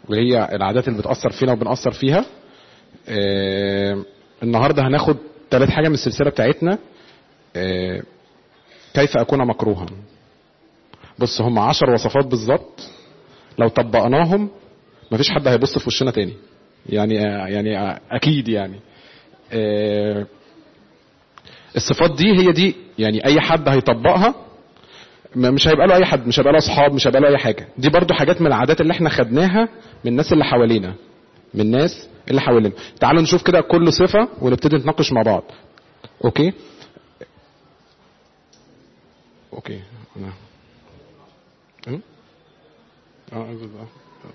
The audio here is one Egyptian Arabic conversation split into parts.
وهي العادات اللي بتاثر فينا وبنأثر فيها آه، النهارده هناخد ثالث حاجه من السلسله بتاعتنا آه، كيف اكون مكروها بص هم عشر وصفات بالظبط لو طبقناهم مفيش حد هيبص في وشنا تاني يعني آه، يعني آه، اكيد يعني آه، الصفات دي هي دي يعني اي حد هيطبقها م- مش هيبقى له اي حد مش هيبقى له اصحاب مش هيبقى له اي حاجه دي برضو حاجات من العادات اللي احنا خدناها من الناس اللي حوالينا من الناس اللي حوالينا تعالوا نشوف كده كل صفه ونبتدي نتناقش مع بعض اوكي اوكي انا م? اه آه.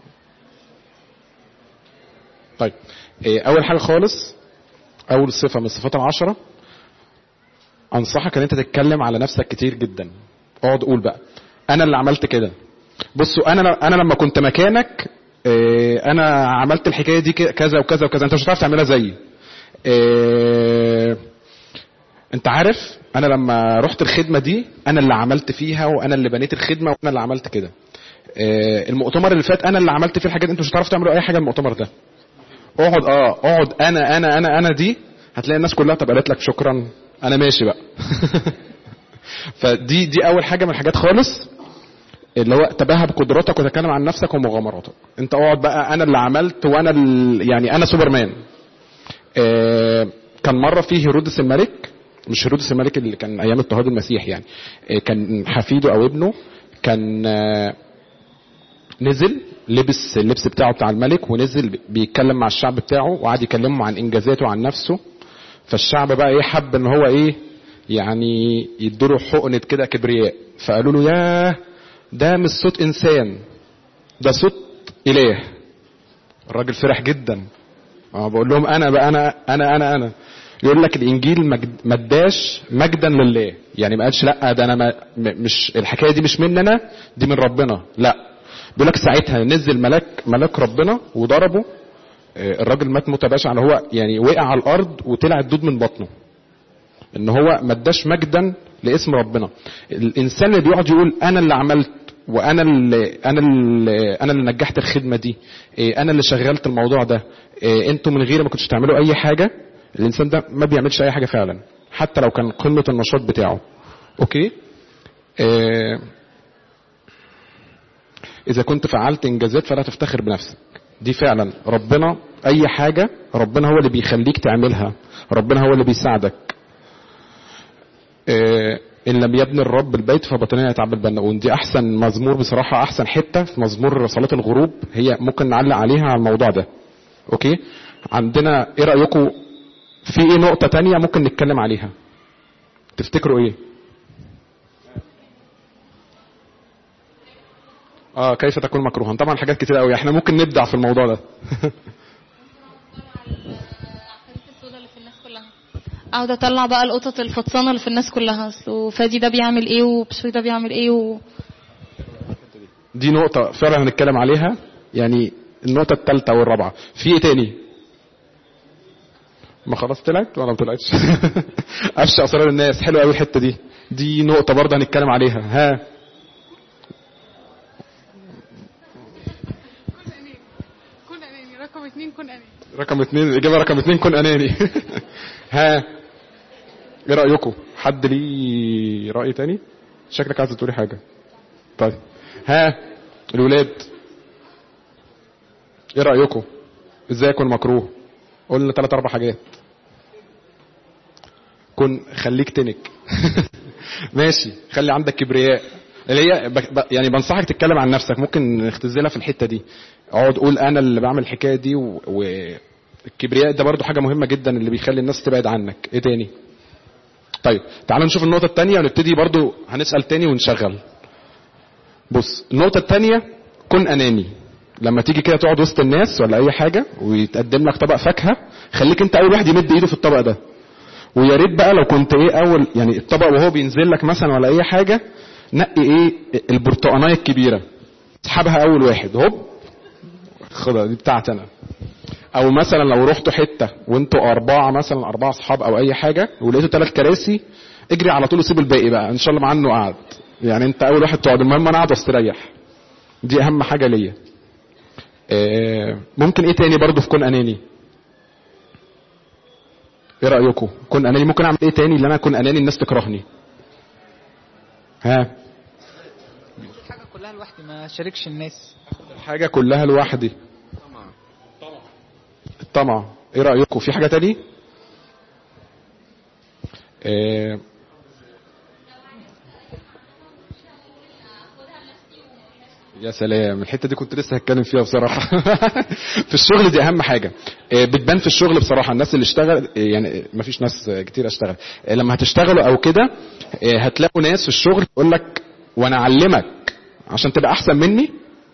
طيب إيه، اول حاجه خالص اول صفه من الصفات العشره انصحك ان انت تتكلم على نفسك كتير جدا اقعد قول بقى انا اللي عملت كده بصوا انا انا لما كنت مكانك إيه، انا عملت الحكايه دي ك- كذا وكذا وكذا انت مش هتعرف تعملها زيي إيه، انت عارف انا لما رحت الخدمه دي انا اللي عملت فيها وانا اللي بنيت الخدمه وانا اللي عملت كده إيه، المؤتمر اللي فات انا اللي عملت فيه الحاجات دي، انتوا مش هتعرفوا تعملوا اي حاجه المؤتمر ده اقعد اه اقعد انا انا انا انا دي هتلاقي الناس كلها طب قالت لك شكرا انا ماشي بقى فدي دي اول حاجه من الحاجات خالص اللي هو تباهى بقدراتك وتكلم عن نفسك ومغامراتك انت اقعد بقى انا اللي عملت وانا ال... يعني انا سوبرمان آه كان مره في هيرودس الملك مش هيرودس الملك اللي كان ايام اضطهاد المسيح يعني آه كان حفيده او ابنه كان آه نزل لبس اللبس بتاعه بتاع الملك ونزل بيتكلم مع الشعب بتاعه وقعد يكلمهم عن انجازاته وعن نفسه فالشعب بقى ايه حب ان هو ايه يعني يدوله حقنة كده كبرياء فقالوا له ياه ده مش صوت انسان ده صوت اله الراجل فرح جدا اه بقول لهم انا بقى انا انا انا انا يقول لك الانجيل مجد مداش مجدا لله يعني ما قالش لا ده انا ما م- مش الحكايه دي مش مني انا دي من ربنا لا بيقول لك ساعتها نزل ملاك ملاك ربنا وضربه آه، الراجل مات موته بشعه اللي هو يعني وقع على الارض وطلع الدود من بطنه ان هو ما اداش مجدا لاسم ربنا الانسان اللي بيقعد يقول انا اللي عملت وانا اللي انا اللي انا اللي نجحت الخدمه دي إيه، انا اللي شغلت الموضوع ده إيه، انتوا من غيري ما كنتش تعملوا اي حاجه الانسان ده ما بيعملش اي حاجه فعلا حتى لو كان قمه النشاط بتاعه اوكي إيه، اذا كنت فعلت انجازات فلا تفتخر بنفسك دي فعلا ربنا اي حاجه ربنا هو اللي بيخليك تعملها ربنا هو اللي بيساعدك آه، ان لم يبني الرب البيت فبطنيا يتعب البناؤون دي احسن مزمور بصراحه احسن حته في مزمور صلاه الغروب هي ممكن نعلق عليها على الموضوع ده اوكي عندنا ايه رايكم في ايه نقطه تانية ممكن نتكلم عليها تفتكروا ايه اه كيف تكون مكروها طبعا حاجات كتير قوي احنا ممكن نبدع في الموضوع ده العفاريت السوداء اللي في الناس كلها اقعد اطلع بقى القطط الفطسانه اللي في الناس كلها أصل فادي ده بيعمل ايه وبشوي ده بيعمل ايه و... دي نقطة فعلا هنتكلم عليها يعني النقطة الثالثة والرابعة في ايه تاني؟ ما خلاص طلعت ولا ما طلعتش؟ افشى اسرار الناس حلوة قوي الحتة دي دي نقطة برضه هنتكلم عليها ها كن اناني رقم اتنين كن اناني رقم اتنين الإجابة رقم اتنين كن أناني ها ايه رأيكم؟ حد ليه رأي تاني؟ شكلك عايز تقولي حاجة طيب ها الولاد ايه رأيكم؟ ازاي اكون مكروه؟ قلنا ثلاث اربع حاجات كن خليك تنك ماشي خلي عندك كبرياء اللي هي ب... ب... يعني بنصحك تتكلم عن نفسك ممكن نختزلها في الحته دي اقعد قول انا اللي بعمل الحكايه دي و... والكبرياء ده برضو حاجه مهمه جدا اللي بيخلي الناس تبعد عنك ايه تاني طيب تعالوا نشوف النقطه الثانيه ونبتدي برضو هنسال تاني ونشغل بص النقطه الثانيه كن اناني لما تيجي كده تقعد وسط الناس ولا اي حاجه ويتقدم لك طبق فاكهه خليك انت اول واحد يمد ايده في الطبق ده ويا ريت بقى لو كنت ايه اول يعني الطبق وهو بينزل لك مثلا ولا اي حاجه نقي ايه البرتقانيه الكبيره اسحبها اول واحد هوب خدها دي بتاعتي انا او مثلا لو رحتوا حته وانتوا اربعه مثلا اربعه اصحاب او اي حاجه ولقيتوا ثلاث كراسي اجري على طول وسيب الباقي بقى ان شاء الله مع انه قعد يعني انت اول واحد تقعد المهم انا قاعد واستريح دي اهم حاجه ليا آه، ممكن ايه تاني برضو في كون اناني ايه رايكم كون اناني ممكن اعمل ايه تاني اللي انا اكون اناني الناس تكرهني ها حاجه كلها لوحدي ما شاركش الناس الحاجه كلها لوحدي الطمع ايه رايكم في حاجه تاني آه، يا سلام الحته دي كنت لسه هتكلم فيها بصراحه في الشغل دي اهم حاجه آه، بتبان في الشغل بصراحه الناس اللي اشتغل آه، يعني ما فيش ناس آه، كتير اشتغل آه، لما هتشتغلوا او كده آه، هتلاقوا ناس في الشغل يقول لك وانا اعلمك عشان تبقى احسن مني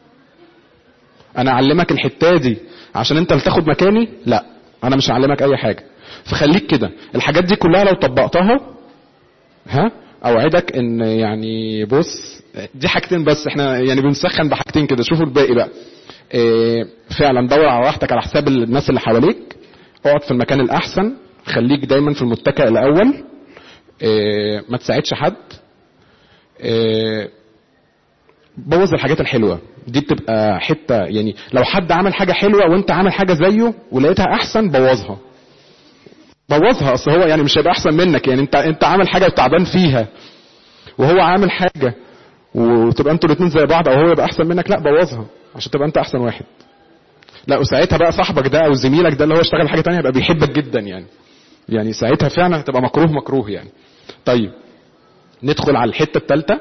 انا اعلمك الحته دي عشان انت اللي تاخد مكاني لا انا مش هعلمك اي حاجه فخليك كده الحاجات دي كلها لو طبقتها ها اوعدك ان يعني بص دي حاجتين بس احنا يعني بنسخن بحاجتين كده شوفوا الباقي بقى إيه فعلا دور على راحتك على حساب الناس اللي حواليك اقعد في المكان الاحسن خليك دايما في المتكئ الاول إيه ما تساعدش حد إيه بوظ الحاجات الحلوه دي بتبقى حته يعني لو حد عمل حاجه حلوه وانت عامل حاجه زيه ولقيتها احسن بوظها بوظها اصل هو يعني مش هيبقى احسن منك يعني انت انت عامل حاجه وتعبان فيها وهو عامل حاجه وتبقى انتوا الاثنين زي بعض او هو يبقى احسن منك لا بوظها عشان تبقى انت احسن واحد لا وساعتها بقى صاحبك ده او زميلك ده اللي هو اشتغل حاجه تانية يبقى بيحبك جدا يعني يعني ساعتها فعلا هتبقى مكروه مكروه يعني طيب ندخل على الحته الثالثه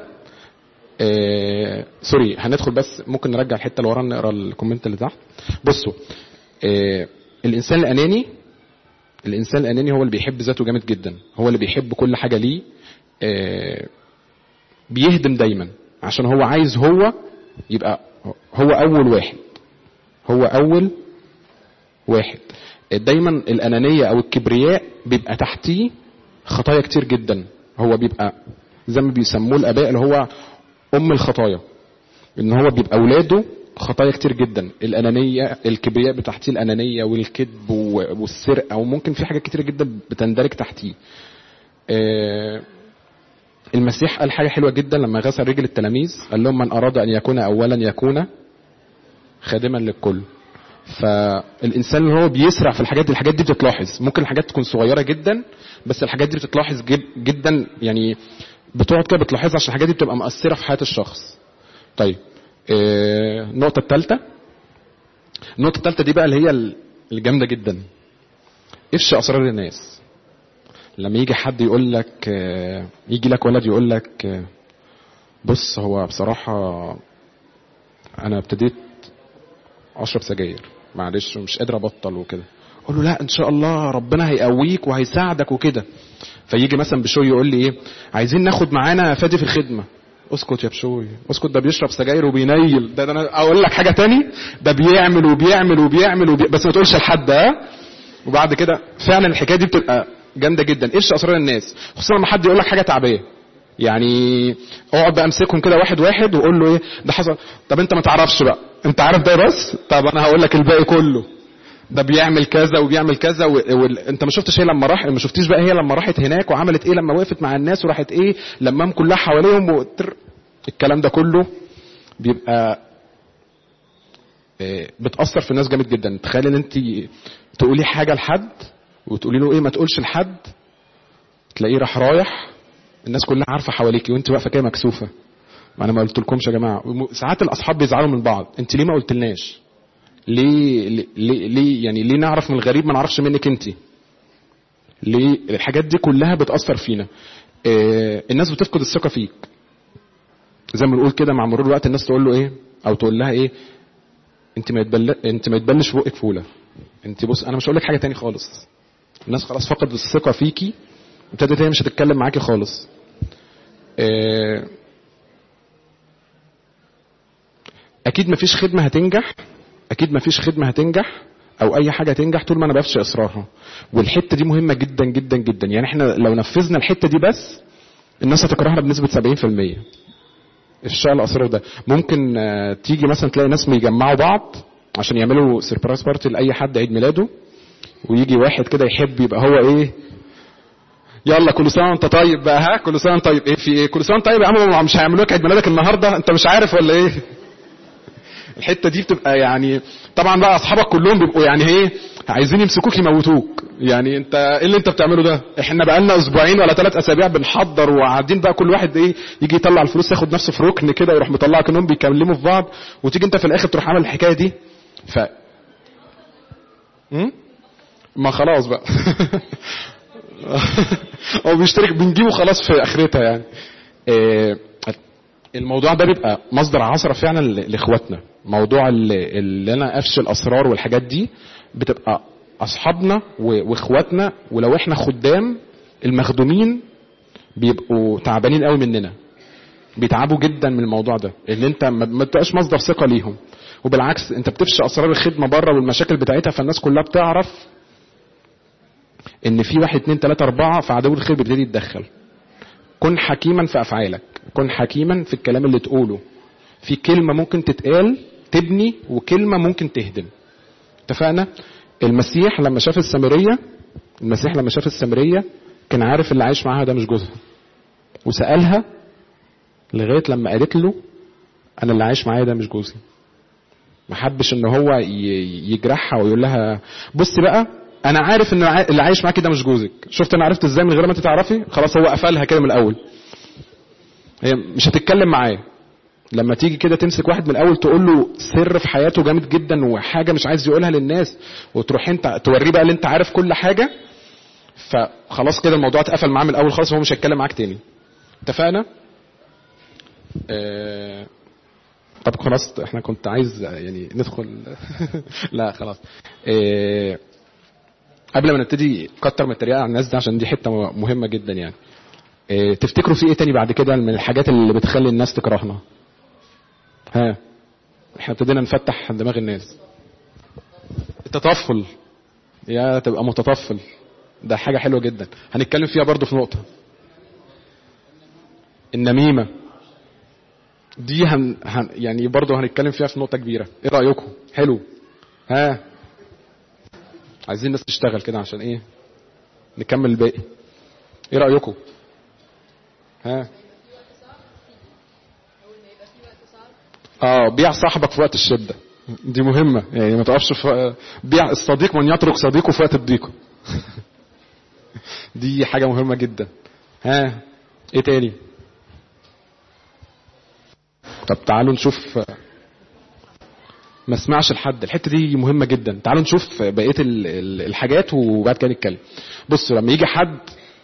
آه سوري هندخل بس ممكن نرجع الحته اللي ورانا نقرا الكومنت اللي تحت بصوا آه الانسان الاناني الانسان الاناني هو اللي بيحب ذاته جامد جدا هو اللي بيحب كل حاجه ليه آه بيهدم دايما عشان هو عايز هو يبقى هو اول واحد هو اول واحد دايما الانانيه او الكبرياء بيبقى تحتيه خطايا كتير جدا هو بيبقى زي ما بيسموه الاباء اللي هو ام الخطايا ان هو بيبقى اولاده خطايا كتير جدا الانانيه الكبرياء بتحتيه الانانيه والكذب والسرقه وممكن في حاجات كتير جدا بتندرج تحتيه آه المسيح قال حاجه حلوه جدا لما غسل رجل التلاميذ قال لهم من اراد ان يكون اولا يكون خادما للكل فالانسان اللي هو بيسرع في الحاجات دي الحاجات دي بتتلاحظ ممكن الحاجات تكون صغيره جدا بس الحاجات دي بتتلاحظ جدا يعني بتقعد كده بتلاحظها عشان الحاجات دي بتبقى مؤثره في حياه الشخص طيب آه النقطه الثالثه النقطه الثالثه دي بقى اللي هي الجامده جدا افشى اسرار الناس لما يجي حد يقول لك آه يجي لك ولد يقول لك آه بص هو بصراحه انا ابتديت اشرب سجاير معلش ومش قادر ابطل وكده اقول له لا ان شاء الله ربنا هيقويك وهيساعدك وكده فيجي مثلا بشوي يقول لي ايه عايزين ناخد معانا فادي في الخدمه اسكت يا بشوي اسكت ده بيشرب سجاير وبينيل ده, ده انا اقول لك حاجه تاني ده بيعمل وبيعمل وبيعمل وبي... بس ما تقولش لحد ها وبعد كده فعلا الحكايه دي بتبقى جامده جدا ايش اسرار الناس خصوصا لما حد يقول لك حاجه تعبيه يعني اقعد بقى امسكهم كده واحد واحد وقول له ايه ده حصل طب انت ما تعرفش بقى انت عارف ده بس طب انا هقول لك الباقي كله ده بيعمل كذا وبيعمل كذا و... و... انت ما شفتش هي لما راح ما شفتيش بقى هي لما راحت هناك وعملت ايه لما وقفت مع الناس وراحت ايه لمام كلها حواليهم وتر... الكلام ده كله بيبقى بتاثر في الناس جامد جدا تخيل ان انت تقولي حاجه لحد وتقولي له ايه ما تقولش لحد تلاقيه راح رايح الناس كلها عارفه حواليكي وانت واقفه كده مكسوفه ما انا ما قلتلكمش يا جماعه ساعات الاصحاب بيزعلوا من بعض انت ليه ما قلتلناش ليه ليه ليه يعني ليه نعرف من الغريب ما نعرفش منك انت ليه الحاجات دي كلها بتاثر فينا آه الناس بتفقد الثقه فيك زي ما بنقول كده مع مرور الوقت الناس تقول له ايه او تقول لها ايه انت ما يتبل انت ما يتبلش بقك فوله انت بص انا مش هقول لك حاجه تاني خالص الناس خلاص فقدت الثقه فيكي ابتدت هي مش هتتكلم معاكي خالص آه اكيد مفيش خدمه هتنجح اكيد مفيش خدمه هتنجح او اي حاجه هتنجح طول ما انا بفشي اسرارها والحته دي مهمه جدا جدا جدا يعني احنا لو نفذنا الحته دي بس الناس هتكرهنا بنسبه 70% افشاء الاسرار ده ممكن تيجي مثلا تلاقي ناس بيجمعوا بعض عشان يعملوا سربرايز بارتي لاي حد عيد ميلاده ويجي واحد كده يحب يبقى هو ايه يلا كل سنه وانت طيب بقى ها كل سنه طيب ايه في ايه كل سنه طيب يا عم مش هيعملوا لك عيد ميلادك النهارده انت مش عارف ولا ايه الحته دي بتبقى يعني طبعا بقى اصحابك كلهم بيبقوا يعني ايه عايزين يمسكوك يموتوك يعني انت ايه اللي انت بتعمله ده احنا بقالنا اسبوعين ولا ثلاث اسابيع بنحضر وقاعدين بقى كل واحد ايه يجي يطلع الفلوس ياخد نفسه في ركن كده ويروح مطلع كانهم بيكلموا في بعض وتيجي انت في الاخر تروح عامل الحكايه دي ف م? ما خلاص بقى هو بيشترك بنجيبه خلاص في اخرتها يعني إيه، الموضوع ده بيبقى مصدر عثره فعلا ل- لاخواتنا موضوع اللي, اللي انا افشي الاسرار والحاجات دي بتبقى اصحابنا و- واخواتنا ولو احنا خدام المخدومين بيبقوا تعبانين قوي مننا بيتعبوا جدا من الموضوع ده ان انت ما ما بتبقاش مصدر ثقه ليهم وبالعكس انت بتفشي اسرار الخدمه بره والمشاكل بتاعتها فالناس كلها بتعرف ان في واحد اتنين تلاته اربعه فعدو الخير بيبتدي يتدخل كن حكيما في افعالك كن حكيما في الكلام اللي تقوله في كلمه ممكن تتقال تبني وكلمه ممكن تهدم اتفقنا المسيح لما شاف السامريه المسيح لما شاف السامريه كان عارف اللي عايش معاها ده مش جوزها وسالها لغايه لما قالت له انا اللي عايش معايا ده مش جوزي ما حبش ان هو ي- يجرحها ويقول لها بصي بقى انا عارف ان الع- اللي عايش معاكي ده مش جوزك شفت انا عرفت ازاي من غير ما انت تعرفي خلاص هو قفلها كده من الاول هي مش هتتكلم معاه لما تيجي كده تمسك واحد من الاول تقول له سر في حياته جامد جدا وحاجه مش عايز يقولها للناس وتروح انت توريه بقى اللي انت عارف كل حاجه فخلاص كده الموضوع اتقفل معاه من الاول خالص وهو مش هيتكلم معاك تاني اتفقنا آه... طب خلاص احنا كنت عايز يعني ندخل لا خلاص آه... قبل ما نبتدي كتر من التريقه على الناس دي عشان دي حته مهمه جدا يعني آه... تفتكروا في ايه تاني بعد كده من الحاجات اللي بتخلي الناس تكرهنا ها احنا ابتدينا نفتح دماغ الناس التطفل يا تبقى متطفل ده حاجه حلوه جدا هنتكلم فيها برضو في نقطه النميمه دي هن... هن... يعني برضه هنتكلم فيها في نقطة كبيرة، إيه رأيكم؟ حلو. ها؟ عايزين الناس تشتغل كده عشان إيه؟ نكمل الباقي. إيه رأيكم؟ ها؟ اه بيع صاحبك في وقت الشدة. دي مهمة يعني ما تقفش في بيع الصديق من يترك صديقه في وقت الضيق. دي حاجة مهمة جدا. ها؟ إيه تاني؟ طب تعالوا نشوف ما اسمعش لحد الحته دي مهمه جدا تعالوا نشوف بقيه ال- ال- الحاجات وبعد كده نتكلم بصوا لما يجي حد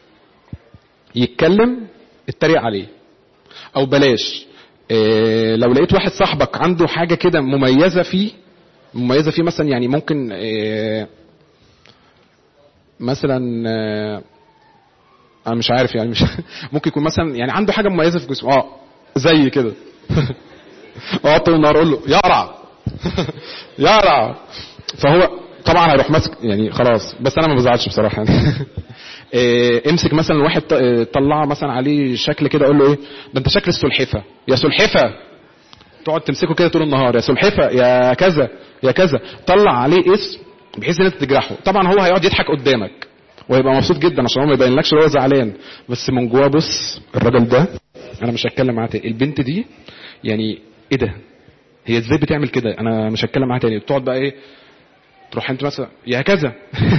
يتكلم اتريق عليه او بلاش إيه لو لقيت واحد صاحبك عنده حاجه كده مميزه فيه مميزه فيه مثلا يعني ممكن إيه مثلا آه، انا مش عارف يعني مش ممكن يكون مثلا يعني عنده حاجه مميزه في جسمه اه زي كده اقعد طول النهار اقول له يقرع يقرع فهو طبعا هيروح ماسك يعني خلاص بس انا ما بزعلش بصراحه يعني إيه، امسك مثلا واحد ط- إيه، طلع مثلا عليه شكل كده اقول له ايه ده انت شكل السلحفه يا سلحفه تقعد تمسكه كده طول النهار يا سلحفه يا كذا يا كذا طلع عليه اسم بحيث ان انت تجرحه طبعا هو هيقعد يضحك قدامك وهيبقى مبسوط جدا عشان هو ما يبينلكش ان هو زعلان بس من جواه بص الراجل ده انا مش هتكلم معاه تاني البنت دي يعني ايه ده هي ازاي بتعمل كده انا مش هتكلم معاها تاني تقعد بقى ايه تروح انت مثلا يا كذا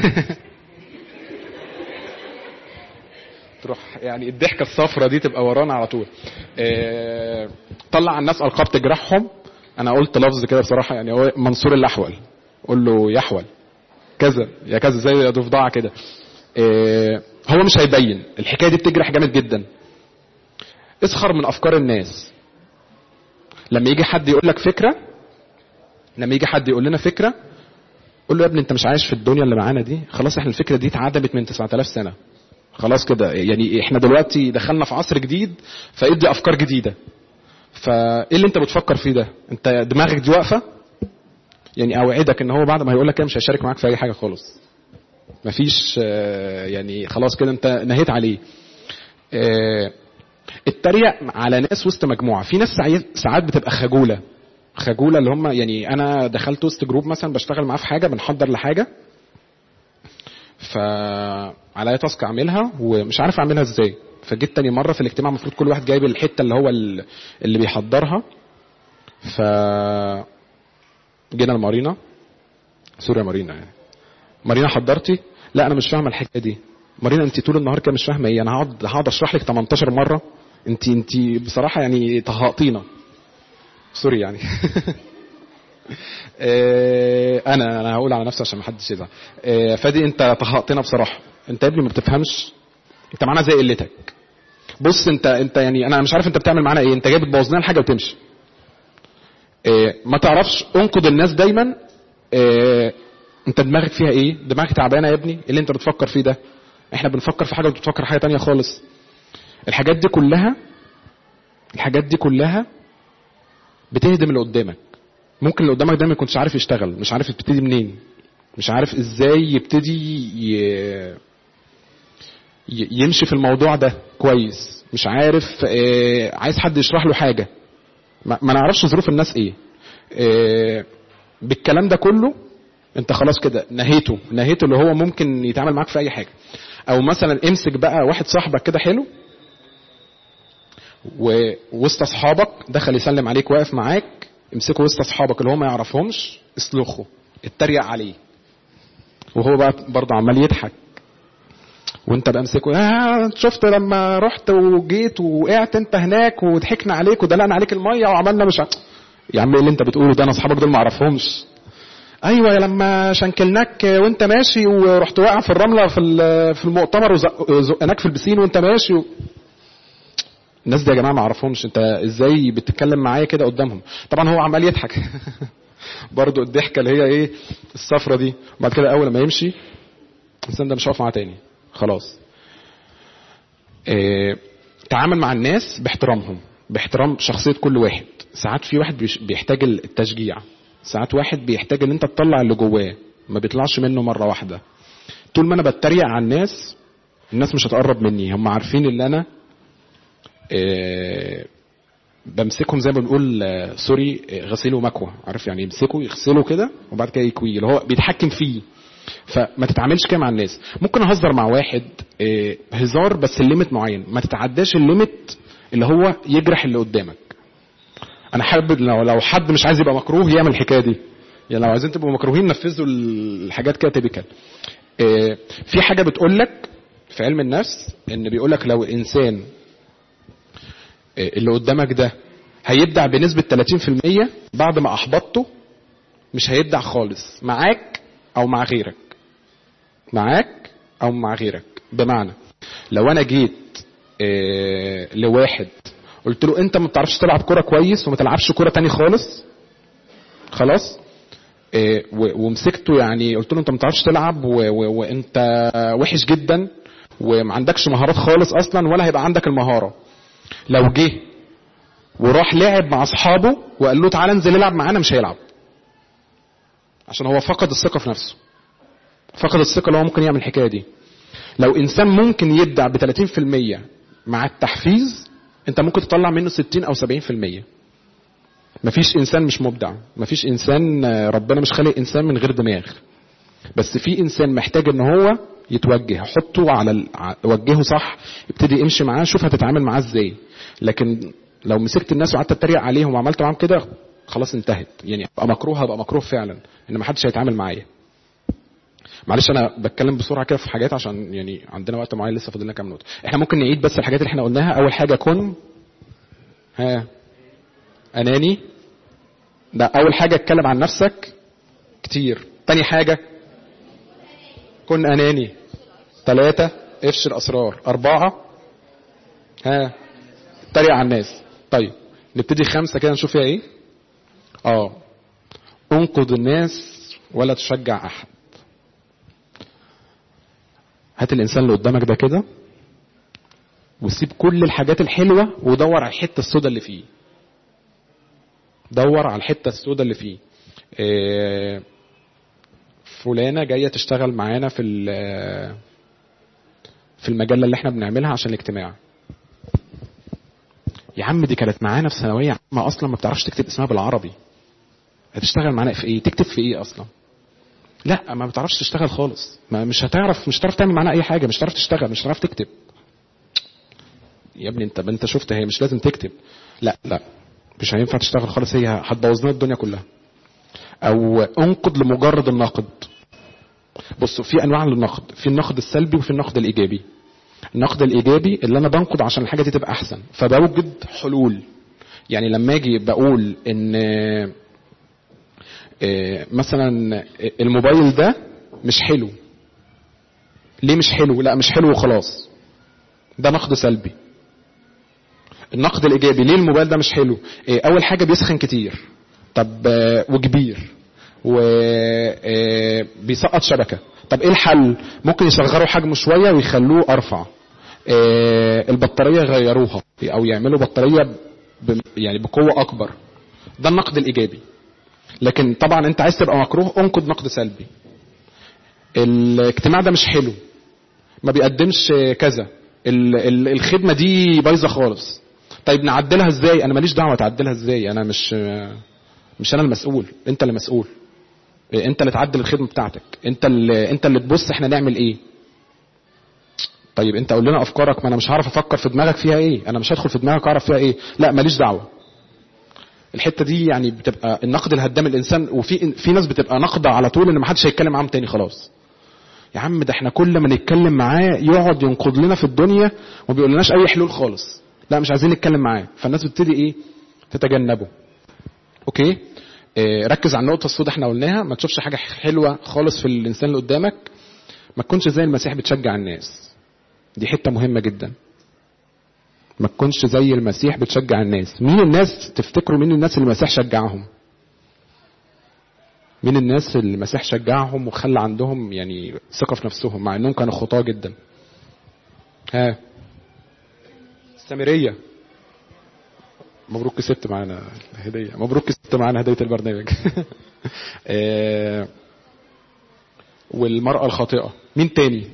تروح يعني الضحكه الصفرة دي تبقى ورانا على طول آه، طلع على الناس القاب تجرحهم انا قلت لفظ كده بصراحه يعني هو منصور الاحول قول له يحول كذا يا كذا زي ضفدعه كده آه، هو مش هيبين الحكايه دي بتجرح جامد جدا اسخر من افكار الناس لما يجي حد يقول لك فكره لما يجي حد يقول لنا فكره قول له يا ابني انت مش عايش في الدنيا اللي معانا دي خلاص احنا الفكره دي اتعدمت من 9000 سنه خلاص كده يعني احنا دلوقتي دخلنا في عصر جديد فادي افكار جديده فايه اللي انت بتفكر فيه ده انت دماغك دي واقفه يعني اوعدك ان هو بعد ما هيقول لك كده مش هيشارك معاك في اي حاجه خالص مفيش آه، يعني خلاص كده انت نهيت عليه آه، التريق على ناس وسط مجموعه في ناس ساعي- ساعات بتبقى خجوله خجوله اللي هم يعني انا دخلت وسط جروب مثلا بشتغل معاه في حاجه بنحضر لحاجه فعليا تاسك اعملها ومش عارف اعملها ازاي فجيت تاني مره في الاجتماع المفروض كل واحد جايب الحته اللي هو ال- اللي بيحضرها ف جينا المارينا سوري يا مارينا يعني مارينا حضرتي لا انا مش فاهمه الحكايه دي مارينا انت طول النهار كده مش فاهمه ايه انا هقعد هقعد اشرح لك 18 مره انت انت بصراحه يعني طهقتينا سوري يعني آه، انا انا هقول على نفسي عشان ما حدش يزعل آه، فادي انت طهقتنا بصراحه انت يا ابني ما بتفهمش انت معانا زي قلتك بص انت انت يعني انا مش عارف انت بتعمل معانا ايه انت جاي بتبوظ لنا الحاجه وتمشي آه، ما تعرفش انقذ الناس دايما آه، انت دماغك فيها ايه دماغك تعبانه يا ابني إيه اللي انت بتفكر فيه ده احنا بنفكر في حاجه وانت بتفكر حاجه تانية خالص الحاجات دي كلها الحاجات دي كلها بتهدم اللي قدامك ممكن اللي قدامك ده ما يكونش عارف يشتغل مش عارف يبتدي منين مش عارف ازاي يبتدي ي... ي- يمشي في الموضوع ده كويس مش عارف آه، عايز حد يشرح له حاجه ما ما نعرفش ظروف الناس ايه آه، بالكلام ده كله انت خلاص كده نهيته نهيته اللي هو ممكن يتعامل معاك في اي حاجه او مثلا امسك بقى واحد صاحبك كده حلو ووسط اصحابك دخل يسلم عليك واقف معاك امسكه وسط اصحابك اللي هو ما يعرفهمش اسلخه اتريق عليه وهو بقى برضه عمال يضحك وانت بقى امسكه آه شفت لما رحت وجيت وقعت انت هناك وضحكنا عليك ودلقنا عليك الميه وعملنا مش ع... يا عم ايه اللي انت بتقوله ده انا اصحابك دول ما اعرفهمش ايوه يا لما شنكلناك وانت ماشي ورحت واقع في الرمله في ال- في المؤتمر وزقناك في البسين وانت ماشي و... الناس دي يا جماعه ما اعرفهمش انت ازاي بتتكلم معايا كده قدامهم طبعا هو عمال يضحك برضو الضحكه اللي هي ايه الصفرة دي وبعد كده اول ما يمشي الانسان ده مش هقف معاه تاني خلاص إيه تعامل مع الناس باحترامهم باحترام شخصيه كل واحد ساعات في واحد بيش- بيحتاج التشجيع ساعات واحد بيحتاج ان انت تطلع اللي جواه ما بيطلعش منه مره واحده طول ما انا بتريق على الناس الناس مش هتقرب مني هم عارفين ان انا آه، بمسكهم زي ما بنقول آه، سوري آه، غسيل ومكوى عارف يعني يمسكوا يغسلوا كده وبعد كده يكويه اللي هو بيتحكم فيه فما تتعاملش كده مع الناس ممكن اهزر مع واحد آه، هزار بس الليمت معين ما تتعداش الليمت اللي هو يجرح اللي قدامك انا حابب لو لو حد مش عايز يبقى مكروه يعمل الحكايه دي يعني لو عايزين تبقوا مكروهين نفذوا الحاجات كده تيبيكال آه، في حاجه بتقول لك في علم النفس ان بيقول لك لو الانسان اللي قدامك ده هيبدع بنسبة 30% بعد ما أحبطته مش هيبدع خالص معاك أو مع غيرك معاك أو مع غيرك بمعنى لو أنا جيت آه، لواحد قلت له أنت ما بتعرفش تلعب كرة كويس وما تلعبش كرة تاني خالص خلاص آه، و- ومسكته يعني قلت له انت ما بتعرفش تلعب و- و- وانت وحش جدا وما عندكش مهارات خالص اصلا ولا هيبقى عندك المهاره لو جه وراح لعب مع اصحابه وقال له تعالى انزل العب معانا مش هيلعب عشان هو فقد الثقه في نفسه فقد الثقه اللي هو ممكن يعمل الحكايه دي لو انسان ممكن يبدع ب 30% مع التحفيز انت ممكن تطلع منه 60 او 70% مفيش انسان مش مبدع مفيش انسان آه، ربنا مش خالق انسان من غير دماغ بس في انسان محتاج ان هو يتوجه حطه على ال... ع- وجهه صح ابتدي امشي معاه شوف هتتعامل معاه ازاي لكن لو مسكت الناس وقعدت اتريق عليهم وعملت معاهم كده خلاص انتهت يعني ابقى مكروه هبقى مكروه فعلا ان ما حدش هيتعامل معايا معلش انا بتكلم بسرعه كده في حاجات عشان يعني عندنا وقت معين لسه فاضل لنا كام نقطه احنا ممكن نعيد بس الحاجات اللي احنا قلناها اول حاجه كن ها اناني ده اول حاجه اتكلم عن نفسك كتير تاني حاجه كن اناني ثلاثة افشل اسرار اربعة ها اتريق على الناس طيب نبتدي خمسة كده نشوف فيها ايه اه انقذ الناس ولا تشجع احد هات الانسان اللي قدامك ده كده وسيب كل الحاجات الحلوة ودور على الحتة السوداء اللي فيه دور على الحتة السوداء اللي فيه إيه فلانة جاية تشتغل معانا في ال- في المجلة اللي احنا بنعملها عشان الاجتماع يا عم دي كانت معانا في ثانوية عامة أصلا ما بتعرفش تكتب اسمها بالعربي هتشتغل معانا في ايه تكتب في ايه أصلا لا ما بتعرفش تشتغل خالص ما مش هتعرف مش هتعرف تعمل معانا اي حاجة مش هتعرف تشتغل مش هتعرف تكتب يا ابني انت انت شفت هي مش لازم تكتب لا لا مش هينفع تشتغل خالص هي هتبوظ لنا الدنيا كلها او انقد لمجرد النقد بصوا في انواع للنقد في النقد السلبي وفي النقد الايجابي النقد الايجابي اللي انا بنقد عشان الحاجه دي تبقى احسن فبوجد حلول يعني لما اجي بقول ان آه، مثلا الموبايل ده مش حلو ليه مش حلو لا مش حلو وخلاص ده نقد سلبي النقد الايجابي ليه الموبايل ده مش حلو إيه، اول حاجه بيسخن كتير طب آه، وكبير وبيسقط شبكه طب ايه الحل ممكن يصغروا حجمه شويه ويخلوه ارفع آه، البطاريه يغيروها او يعملوا بطاريه ب- يعني بقوه اكبر ده النقد الايجابي لكن طبعا انت عايز تبقى مكروه انقد نقد سلبي الاجتماع ده مش حلو ما بيقدمش كذا ال- ال- الخدمه دي بايظه خالص طيب نعدلها ازاي انا ماليش دعوه تعدلها ازاي انا مش مش انا المسؤول انت اللي مسؤول انت اللي تعدل الخدمه بتاعتك انت اللي انت اللي تبص احنا نعمل ايه طيب انت قول لنا افكارك ما انا مش هعرف افكر في دماغك فيها ايه انا مش هدخل في دماغك اعرف فيها ايه لا ماليش دعوه الحته دي يعني بتبقى النقد الهدام الانسان وفي في ناس بتبقى نقده على طول ان ما حدش هيتكلم معاهم تاني خلاص يا عم ده احنا كل ما نتكلم معاه يقعد ينقد لنا في الدنيا وما بيقولناش اي حلول خالص لا مش عايزين نتكلم معاه فالناس بتبتدي ايه تتجنبه اوكي اه ركز على النقطه السوداء احنا قلناها ما تشوفش حاجه حلوه خالص في الانسان اللي قدامك ما تكونش زي المسيح بتشجع الناس دي حته مهمه جدا ما تكونش زي المسيح بتشجع الناس مين الناس تفتكروا مين الناس اللي المسيح شجعهم مين الناس اللي المسيح شجعهم وخلى عندهم يعني ثقة في نفسهم مع انهم كانوا خطاة جدا ها السامرية مبروك كسبت معانا هدية مبروك كسبت معانا هدية البرنامج آه، والمرأة الخاطئة مين تاني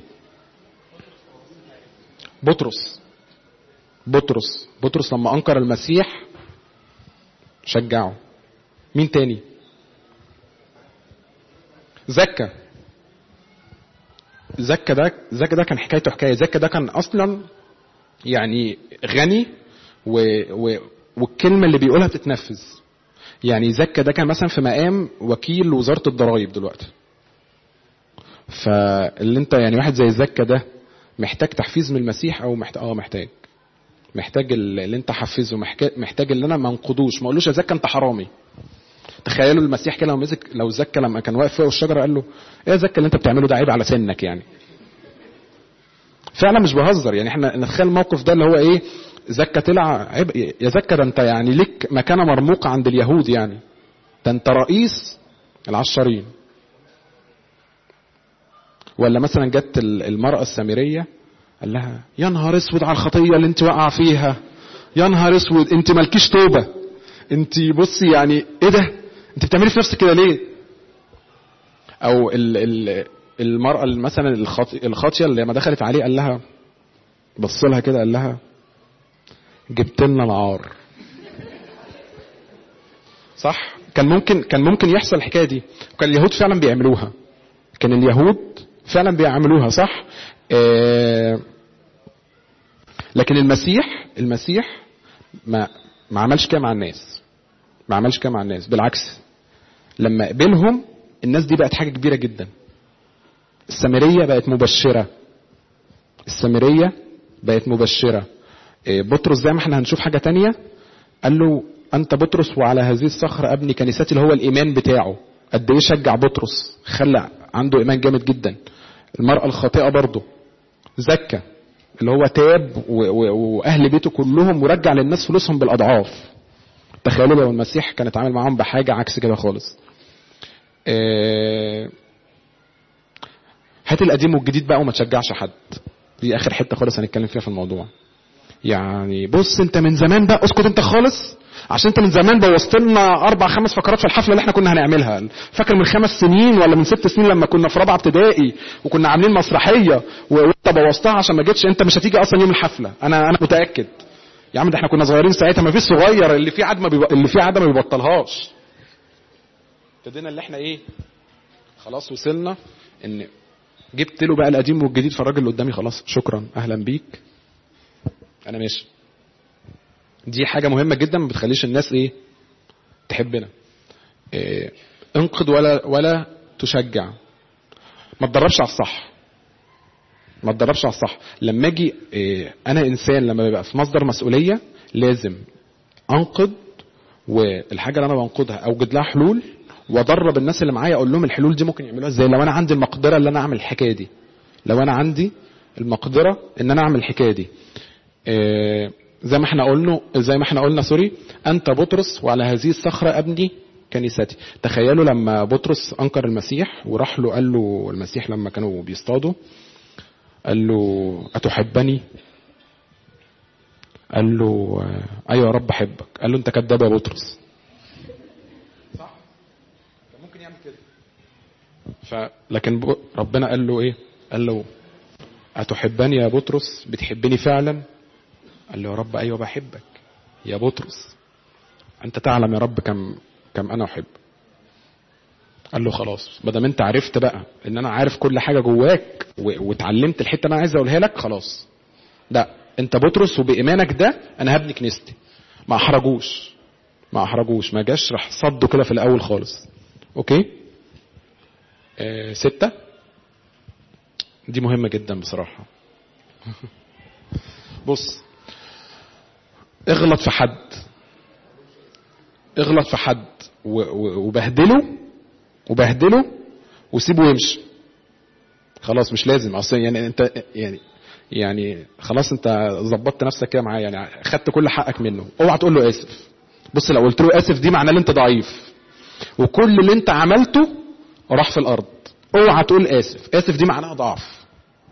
بطرس بطرس بطرس لما انكر المسيح شجعه مين تاني زكا زكا ده زكا ده كان حكايته حكايه زكا ده كان اصلا يعني غني و... و... والكلمه اللي بيقولها بتتنفذ يعني زكا ده كان مثلا في مقام وكيل وزاره الضرائب دلوقتي فاللي انت يعني واحد زي زكا ده محتاج تحفيز من المسيح او محتاج اه محتاج محتاج اللي انت حفزه محتاج محتاج اللي انا ما انقضوش ما اقولوش يا زكا انت حرامي تخيلوا المسيح كده لو مسك لو زكا لما كان واقف فوق الشجره قال له ايه يا زكا اللي انت بتعمله ده عيب على سنك يعني فعلا مش بهزر يعني احنا نتخيل الموقف ده اللي هو ايه زكا طلع عيب يا زكا ده انت يعني ليك مكانه مرموقه عند اليهود يعني ده انت رئيس العشارين ولا مثلا جت المرأة السامرية قال لها يا نهار اسود على الخطية اللي انت واقعة فيها يا نهار اسود انت مالكيش توبة انت بصي يعني ايه ده انت بتعملي في نفسك كده ليه او ال ال المرأة اللي مثلا الخاطي- الخاطية اللي لما دخلت عليه قال لها بص لها كده قال لها جبت لنا العار صح كان ممكن كان ممكن يحصل الحكايه دي وكان اليهود فعلا بيعملوها كان اليهود فعلا بيعملوها صح آه لكن المسيح المسيح ما ما عملش كده مع الناس ما عملش كده مع الناس بالعكس لما قبلهم الناس دي بقت حاجه كبيره جدا السامريه بقت مبشره السامريه بقت مبشره إيه، بطرس زي ما احنا هنشوف حاجه تانية قال له انت بطرس وعلى هذه الصخره ابني كنيستي اللي هو الايمان بتاعه قد ايه شجع بطرس خلى عنده ايمان جامد جدا المراه الخاطئه برضه زكى اللي هو تاب و- و- واهل بيته كلهم ورجع للناس فلوسهم بالاضعاف تخيلوا لو المسيح كان اتعامل معاهم بحاجه عكس كده خالص آه، هات القديم والجديد بقى وما تشجعش حد دي اخر حته خالص هنتكلم فيها في الموضوع يعني بص انت من زمان بقى اسكت انت خالص عشان انت من زمان بوظت لنا اربع خمس فقرات في الحفله اللي احنا كنا هنعملها فاكر من خمس سنين ولا من ست سنين لما كنا في رابعه ابتدائي وكنا عاملين مسرحيه و- وانت بوظتها عشان ما جيتش انت مش هتيجي اصلا يوم الحفله انا انا متاكد يا عم ده احنا كنا صغيرين ساعتها ما فيش صغير اللي فيه عاده ما بيب... اللي فيه عاده ما بيبطلهاش ابتدينا اللي احنا ايه خلاص وصلنا ان جبت له بقى القديم والجديد فالراجل اللي قدامي خلاص شكرا اهلا بيك انا ماشي دي حاجه مهمه جدا ما بتخليش الناس ايه تحبنا إيه انقد ولا ولا تشجع ما تدربش على الصح ما تدربش على الصح لما اجي إيه، انا انسان لما بيبقى في مصدر مسؤوليه لازم انقد والحاجه اللي انا بنقدها اوجد لها حلول وادرب الناس اللي معايا اقول لهم الحلول دي ممكن يعملوها ازاي لو انا عندي المقدره اللي انا اعمل الحكايه دي لو انا عندي المقدره ان انا اعمل الحكايه دي إيه، زي ما احنا قلنا زي ما احنا قلنا سوري انت بطرس وعلى هذه الصخره ابني كنيستي تخيلوا لما بطرس انكر المسيح وراح له قال له المسيح لما كانوا بيصطادوا قال له اتحبني قال له آه، ايوه يا رب احبك قال له انت كذاب يا بطرس صح ممكن يعمل كده ف لكن ب- ربنا قال له ايه قال له اتحبني يا بطرس بتحبني فعلا قال له يا رب ايوه بحبك يا بطرس انت تعلم يا رب كم كم انا احب قال له خلاص ما دام انت عرفت بقى ان انا عارف كل حاجه جواك و- واتعلمت الحته اللي انا عايز اقولها لك خلاص لا انت بطرس وبايمانك ده انا هبني كنيستي ما احرجوش ما احرجوش ما جاش راح صده كده في الاول خالص اوكي آه ستة دي مهمة جدا بصراحة بص اغلط في حد اغلط في حد و- و- وبهدله وبهدله وسيبه يمشي خلاص مش لازم اصلا يعني انت يعني يعني خلاص انت ظبطت نفسك كده معاه يعني خدت كل حقك منه اوعى تقول له اسف بص لو قلت له اسف دي معناه ان انت ضعيف وكل اللي انت عملته راح في الارض اوعى تقول اسف اسف دي معناها ضعف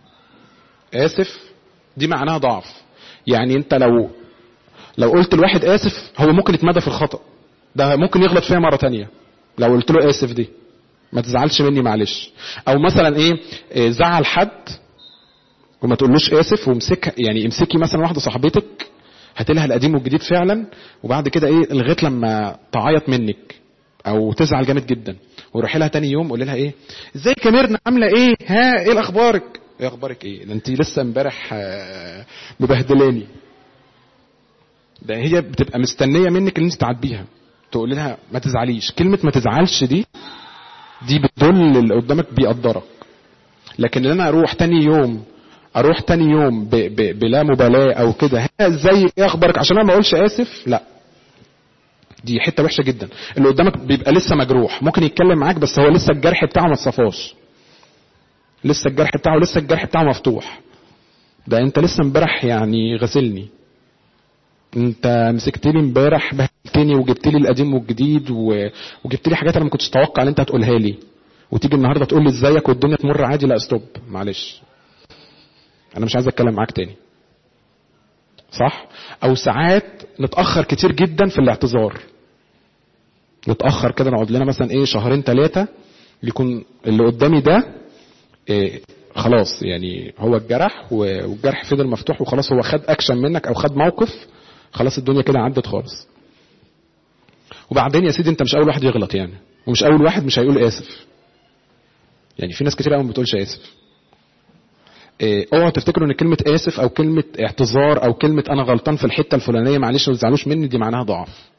اسف دي معناها ضعف يعني انت لو لو قلت لواحد اسف هو ممكن يتمادى في الخطأ ده ممكن يغلط فيها مرة تانية لو قلت له اسف دي ما تزعلش مني معلش او مثلا ايه إيه، زعل حد وما تقولوش اسف وامسك يعني امسكي مثلا واحده صاحبتك هات لها القديم والجديد فعلا وبعد كده ايه لغايه لما تعيط منك او تزعل جامد جدا وروحي لها تاني يوم قولي لها ايه ازيك يا ميرنا عامله ايه ها ايه الاخبارك ايه اخبارك ايه ده انت لسه امبارح آه، مبهدلاني ده هي بتبقى مستنيه منك ان انت تعديها تقول لها ما تزعليش كلمه ما تزعلش دي دي بتدل اللي قدامك بيقدرك لكن ان انا اروح تاني يوم اروح تاني يوم ب ب بلا مبالاه او كده ها ازاي ايه اخبارك عشان انا ما اقولش اسف لا دي حته وحشه جدا اللي قدامك بيبقى لسه مجروح ممكن يتكلم معاك بس هو لسه الجرح بتاعه ما اتصفاش لسه الجرح بتاعه لسه الجرح بتاعه مفتوح ده انت لسه امبارح يعني غسلني انت مسكت لي امبارح بهدلتني وجبت لي القديم والجديد و... وجبت لي حاجات انا ما كنتش اتوقع ان انت هتقولها لي وتيجي النهارده تقول لي ازيك والدنيا تمر عادي لا ستوب معلش انا مش عايز اتكلم معاك تاني صح او ساعات نتاخر كتير جدا في الاعتذار نتاخر كده نقعد لنا مثلا ايه شهرين ثلاثه يكون اللي قدامي ده إيه خلاص يعني هو الجرح و- والجرح فضل مفتوح وخلاص هو خد اكشن منك او خد موقف خلاص الدنيا كده عدت خالص وبعدين يا سيدي انت مش اول واحد يغلط يعني ومش اول واحد مش هيقول اسف يعني في ناس كتير قوي ما بتقولش اسف إيه، اوعوا تفتكروا ان كلمه اسف او كلمه اعتذار او كلمه انا غلطان في الحته الفلانيه معلش ما تزعلوش مني دي معناها ضعف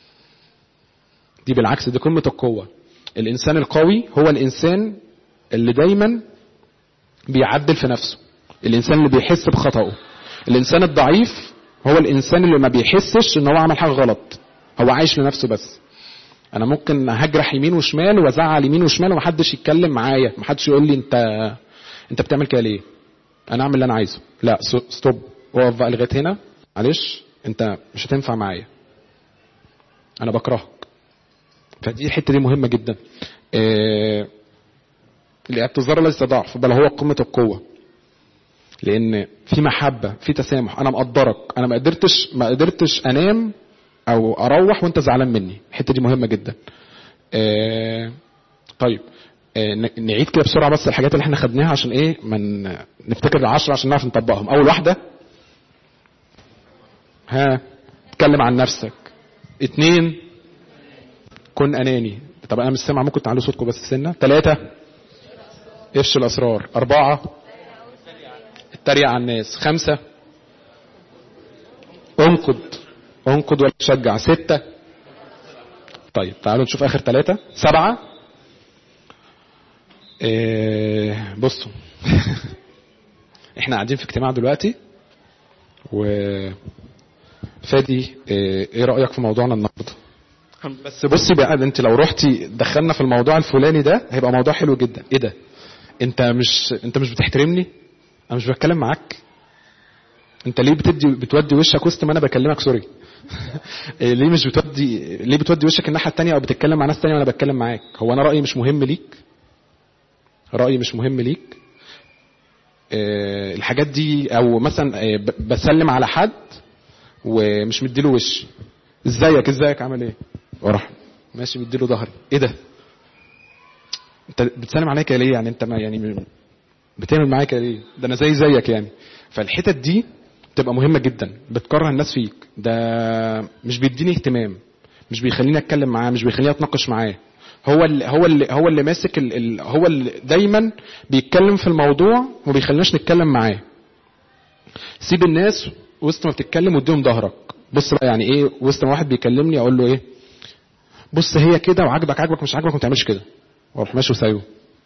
دي بالعكس دي قمه القوه الانسان القوي هو الانسان اللي دايما بيعدل في نفسه الانسان اللي بيحس بخطأه الانسان الضعيف هو الانسان اللي ما بيحسش ان هو عمل حاجه غلط هو عايش لنفسه بس انا ممكن هجرح يمين وشمال وازعل يمين وشمال ومحدش يتكلم معايا محدش يقول لي انت انت بتعمل كده ليه انا اعمل اللي انا عايزه لا س- ستوب اقف بقى لغايه هنا معلش انت مش هتنفع معايا انا بكرهك فدي الحته دي مهمه جدا آه، الاعتذار ليس ضعف بل هو قمه القوه لان في محبه في تسامح انا مقدرك انا ما قدرتش ما قدرتش انام او اروح وانت زعلان مني الحته دي مهمه جدا آه، طيب آه، ن- نعيد كده بسرعه بس الحاجات اللي احنا خدناها عشان ايه من نفتكر العشرة عشان نعرف نطبقهم اول واحده ها اتكلم عن نفسك اتنين كن اناني طب انا مش سامع ممكن تعلوا صوتكم بس سنه ثلاثه افشوا الاسرار اربعه اتريق على الناس خمسه انقد انقد ولا تشجع ستة طيب تعالوا نشوف اخر ثلاثة سبعة إيه بصوا احنا قاعدين في اجتماع دلوقتي و فادي ايه إيه رايك في موضوعنا النهارده بس بصي بقى انت لو رحتي دخلنا في الموضوع الفلاني ده هيبقى موضوع حلو جدا ايه ده انت مش انت مش بتحترمني انا مش بتكلم معاك انت ليه بتدي بتودي وشك وسط ما انا بكلمك سوري إيه ليه مش بتودي ليه بتودي وشك الناحيه التانية او بتتكلم مع ناس تانية وانا بتكلم معاك هو انا رايي مش مهم ليك رايي مش مهم ليك إيه الحاجات دي او مثلا إيه ب- بسلم على حد ومش مديله وش ازيك ازيك عامل ايه واروح ماشي مديله ظهري ايه ده انت بتسلم عليا كده ليه يعني انت ما يعني بتعمل معايا كده ليه ده انا زي زيك يعني فالحتت دي تبقى مهمه جدا بتكره الناس فيك ده مش بيديني اهتمام مش بيخليني اتكلم معاه مش بيخليني اتناقش معاه هو اللي هو اللي هو اللي ماسك ال ال هو اللي دايما بيتكلم في الموضوع وما بيخليناش نتكلم معاه سيب الناس وسط ما بتتكلم واديهم ظهرك بص بقى يعني ايه وسط ما واحد بيكلمني اقول له ايه بص هي كده وعاجبك عاجبك مش عاجبك ما تعملش كده واروح ماشي وسايبه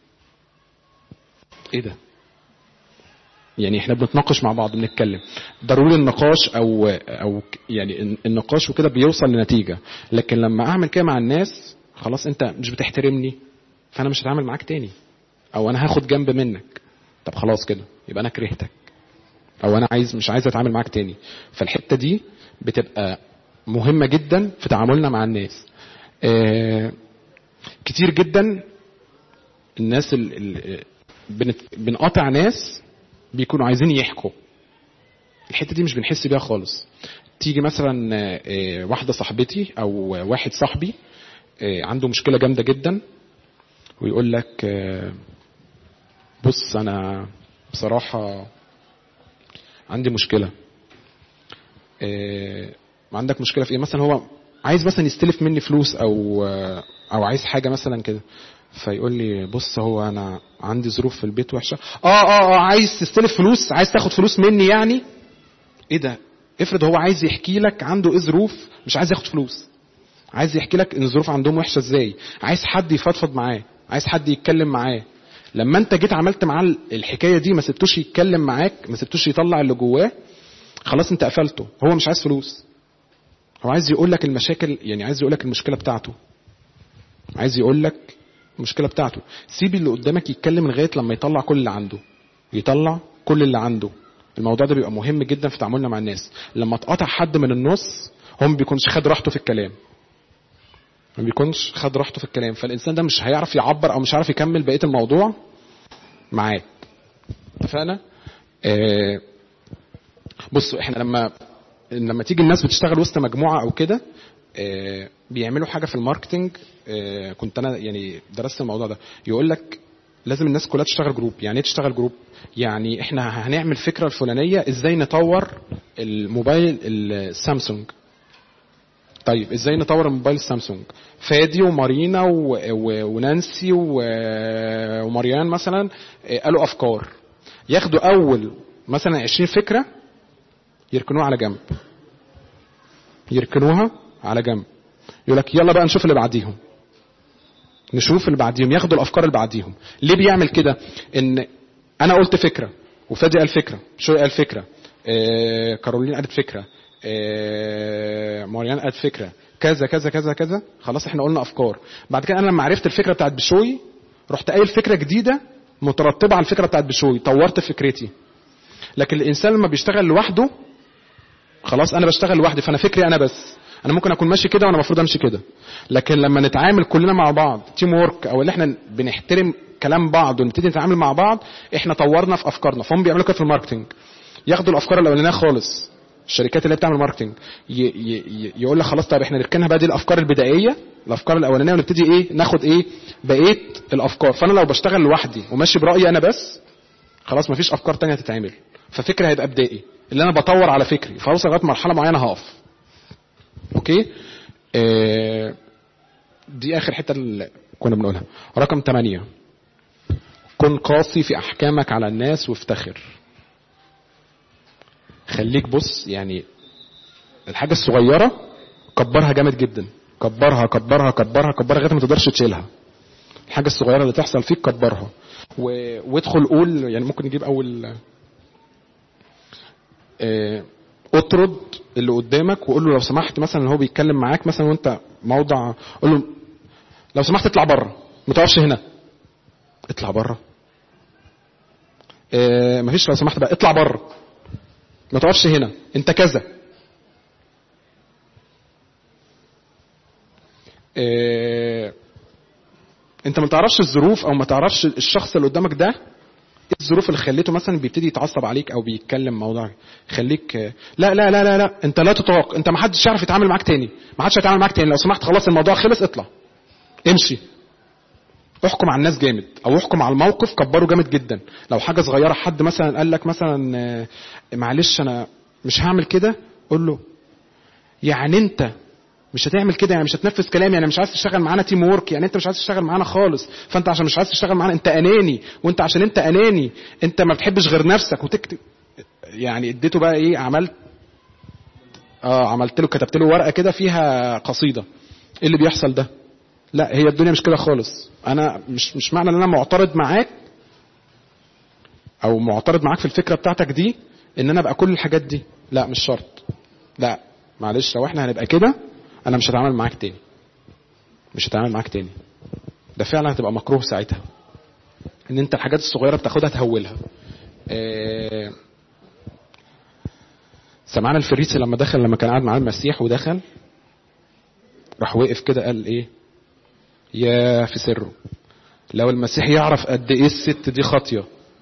ايه ده يعني احنا بنتناقش مع بعض بنتكلم ضروري النقاش او او يعني النقاش وكده بيوصل لنتيجه لكن لما اعمل كده مع الناس خلاص انت مش بتحترمني فانا مش هتعامل معاك تاني او انا هاخد جنب منك طب خلاص كده يبقى انا كرهتك او انا عايز مش عايز اتعامل معاك تاني فالحته دي بتبقى مهمه جدا في تعاملنا مع الناس آه كتير جدا الناس ال ال بنت- بنقاطع ناس بيكونوا عايزين يحكوا الحته دي مش بنحس بيها خالص تيجي مثلا آه، آه، واحده صاحبتي او واحد صاحبي آه، عنده مشكله جامده جدا ويقول لك آه، بص انا بصراحه عندي مشكله آه، عندك مشكله في ايه مثلا هو عايز مثلا يستلف مني فلوس او آه، او عايز حاجه مثلا كده فيقول لي بص هو انا عندي ظروف في البيت وحشه اه اه اه عايز تستلف فلوس عايز تاخد فلوس مني يعني ايه ده افرض هو عايز يحكي لك عنده ايه ظروف مش عايز ياخد فلوس عايز يحكي لك ان الظروف عندهم وحشه ازاي عايز حد يفضفض معاه عايز حد يتكلم معاه لما انت جيت عملت معاه الحكايه دي ما سبتوش يتكلم معاك ما سبتوش يطلع اللي جواه خلاص انت قفلته هو مش عايز فلوس هو عايز يقول لك المشاكل يعني عايز يقول لك المشكله بتاعته عايز يقول لك المشكله بتاعته سيب اللي قدامك يتكلم لغايه لما يطلع كل اللي عنده يطلع كل اللي عنده الموضوع ده بيبقى مهم جدا في تعاملنا مع الناس لما تقاطع حد من النص هو ما بيكونش خد راحته في الكلام ما بيكونش خد راحته في الكلام فالانسان ده مش هيعرف يعبر او مش هيعرف يكمل بقيه الموضوع معاك اتفقنا آه بصوا احنا لما لما تيجي الناس بتشتغل وسط مجموعه او كده آه، بيعملوا حاجه في الماركتنج آه، كنت انا يعني درست الموضوع ده يقول لك لازم الناس كلها تشتغل جروب يعني ايه تشتغل جروب يعني احنا هنعمل فكره الفلانيه ازاي نطور الموبايل السامسونج طيب ازاي نطور الموبايل السامسونج فادي ومارينا و... و... ونانسي و... ومريان مثلا آه، قالوا افكار ياخدوا اول مثلا 20 فكره يركنوها على جنب يركنوها على جنب يقول لك يلا بقى نشوف اللي بعديهم نشوف اللي بعديهم ياخدوا الافكار اللي بعديهم ليه بيعمل كده ان انا قلت فكره وفادي قال فكره شوي قال فكره آه كارولين قالت فكره آه ماريان قالت فكره كذا كذا كذا كذا خلاص احنا قلنا افكار بعد كده انا لما عرفت الفكره بتاعت بشوي رحت قايل فكره جديده مترتبه على الفكره بتاعت بشوي طورت فكرتي لكن الانسان لما بيشتغل لوحده خلاص انا بشتغل لوحدي فانا فكري انا بس انا ممكن اكون ماشي كده وانا المفروض امشي كده لكن لما نتعامل كلنا مع بعض تيم وورك او اللي احنا بنحترم كلام بعض ونبتدي نتعامل مع بعض احنا طورنا في افكارنا فهم بيعملوا كده في الماركتنج ياخدوا الافكار الاولانيه خالص الشركات اللي بتعمل ماركتنج ي- ي- ي- يقول لك خلاص طيب احنا نركنها بقى دي الافكار البدائيه الافكار الاولانيه ونبتدي ايه ناخد ايه بقيه الافكار فانا لو بشتغل لوحدي وماشي برايي انا بس خلاص مفيش افكار تانية تتعمل ففكري هيبقى بدائي اللي انا بطور على فكري فاوصل لغايه مرحله معينه هقف اوكي آه دي اخر حته اللي كنا بنقولها رقم 8 كن قاسي في احكامك على الناس وافتخر خليك بص يعني الحاجه الصغيره كبرها جامد جدا كبرها كبرها كبرها كبرها لغايه ما تقدرش تشيلها الحاجه الصغيره اللي تحصل فيك كبرها و... وادخل قول يعني ممكن نجيب اول آه، اطرد اللي قدامك وقول له لو سمحت مثلا هو بيتكلم معاك مثلا وانت موضع قول له لو سمحت اطلع بره ما تقفش هنا اطلع بره آه، مفيش لو سمحت بقى اطلع بره ما تقفش هنا انت كذا آه، انت ما تعرفش الظروف او ما تعرفش الشخص اللي قدامك ده ايه الظروف اللي خليته مثلا بيبتدي يتعصب عليك او بيتكلم موضوع خليك لا لا لا لا لا انت لا تتوقع انت ما حدش يعرف يتعامل معاك تاني ما حدش هيتعامل معاك تاني لو سمحت خلاص الموضوع خلص اطلع امشي احكم على الناس جامد او احكم على الموقف كبره جامد جدا لو حاجه صغيره حد مثلا قال لك مثلا آه، معلش انا مش هعمل كده قول له يعني انت مش هتعمل كده يعني مش هتنفذ كلامي يعني مش عايز تشتغل معانا تيم وورك يعني انت مش عايز تشتغل معانا خالص فانت عشان مش عايز تشتغل معانا انت اناني وانت عشان انت اناني انت ما بتحبش غير نفسك وتكتب يعني اديته بقى ايه عملت اه عملت له كتبت له ورقه كده فيها قصيده ايه اللي بيحصل ده لا هي الدنيا مش كده خالص انا مش مش معنى ان انا معترض معاك او معترض معاك في الفكره بتاعتك دي ان انا ابقى كل الحاجات دي لا مش شرط لا معلش لو احنا هنبقى كده انا مش هتعامل معاك تاني مش هتعامل معاك تاني ده فعلا هتبقى مكروه ساعتها ان انت الحاجات الصغيره بتاخدها تهولها آه، سمعنا الفريسي لما دخل لما كان قاعد معاه المسيح ودخل راح وقف كده قال ايه يا في سره لو المسيح يعرف قد ايه الست دي خاطيه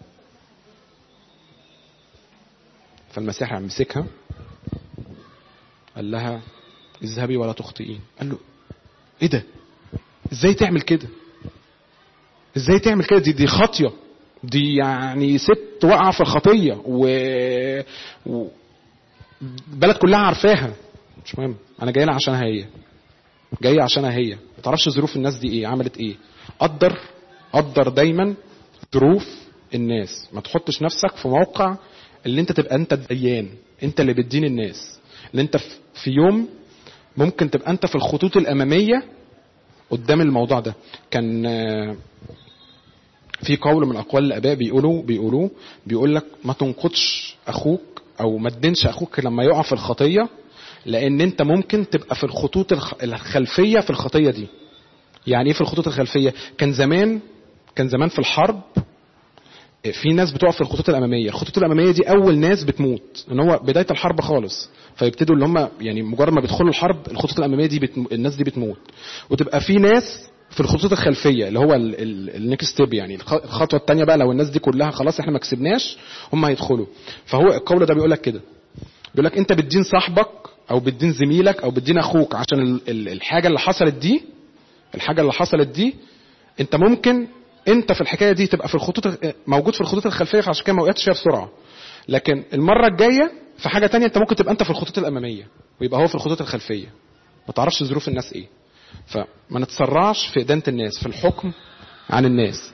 فالمسيح عم مسكها قال لها اذهبي ولا تخطئين قال له ايه ده ازاي تعمل كده ازاي تعمل كده دي دي خاطيه دي يعني ست واقعه في الخطيه و... و... البلد كلها عارفاها مش مهم انا جاي لها عشانها هي جايه عشانها هي ما تعرفش ظروف الناس دي ايه عملت ايه قدر قدر دايما ظروف الناس ما تحطش نفسك في موقع اللي انت تبقى انت الديان انت اللي بتدين الناس اللي انت في- في يوم ممكن تبقى انت في الخطوط الاماميه قدام الموضوع ده كان آه، في قول من اقوال الاباء بيقولوا بيقولوه بيقول لك ما تنقضش اخوك او ما تدينش اخوك لما يقع في الخطيه لان انت ممكن تبقى في الخطوط الخ- الخلفيه في الخطيه دي يعني ايه في الخطوط الخلفيه كان زمان كان زمان في الحرب في ناس بتقف في الخطوط الاماميه الخطوط الاماميه دي اول ناس بتموت ان هو بدايه الحرب خالص فيبتدوا اللي هم يعني مجرد ما بيدخلوا الحرب الخطوط الاماميه دي بتم... الناس دي بتموت وتبقى في ناس في الخطوط الخلفيه اللي هو النكست ستيب يعني الخ- الخطوه الثانيه بقى لو الناس دي كلها خلاص احنا ما كسبناش هم هيدخلوا فهو القول ده بيقول لك كده بيقول لك انت بتدين صاحبك او بتدين زميلك او بتدين اخوك عشان ال- ال- الحاجه اللي حصلت دي الحاجه اللي حصلت دي انت ممكن انت في الحكايه دي تبقى في الخطوط موجود في الخطوط الخلفيه فعشان كده ما وقعتش فيها بسرعه لكن المره الجايه في حاجه تانية انت ممكن تبقى انت في الخطوط الاماميه ويبقى هو في الخطوط الخلفيه ما تعرفش ظروف الناس ايه فما نتسرعش في ادانه الناس في الحكم عن الناس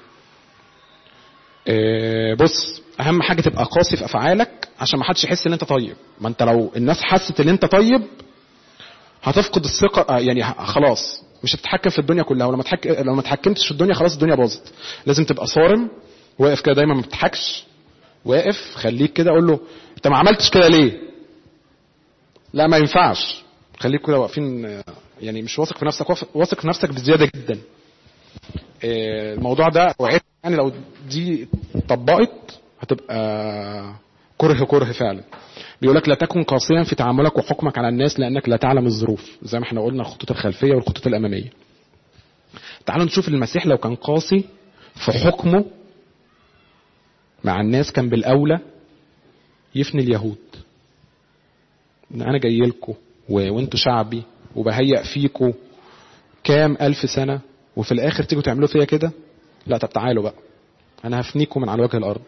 آه، بص اهم حاجه تبقى قاسي في افعالك عشان ما حدش يحس ان انت طيب ما انت لو الناس حست ان انت طيب هتفقد الثقه آه، يعني ه- خلاص مش هتتحكم في الدنيا كلها ولما تحك... لو ما اتحكمتش في الدنيا خلاص الدنيا باظت لازم تبقى صارم واقف كده دايما ما بتضحكش واقف خليك كده اقول له انت ما عملتش كده ليه لا ما ينفعش خليك كده واقفين آه، يعني مش واثق في نفسك واثق- واثق في نفسك بزياده جدا آه، الموضوع ده وعدت يعني لو دي طبقت هتبقى كره كره فعلا بيقول لك لا تكن قاسيا في تعاملك وحكمك على الناس لانك لا تعلم الظروف زي ما احنا قلنا الخطوط الخلفيه والخطوط الاماميه تعالوا نشوف المسيح لو كان قاسي في حكمه مع الناس كان بالاولى يفني اليهود ان انا جاي لكم وانتوا شعبي وبهيئ فيكم كام الف سنه وفي الاخر تيجوا تعملوا فيا كده لا طب تعالوا بقى انا هفنيكم من على وجه الارض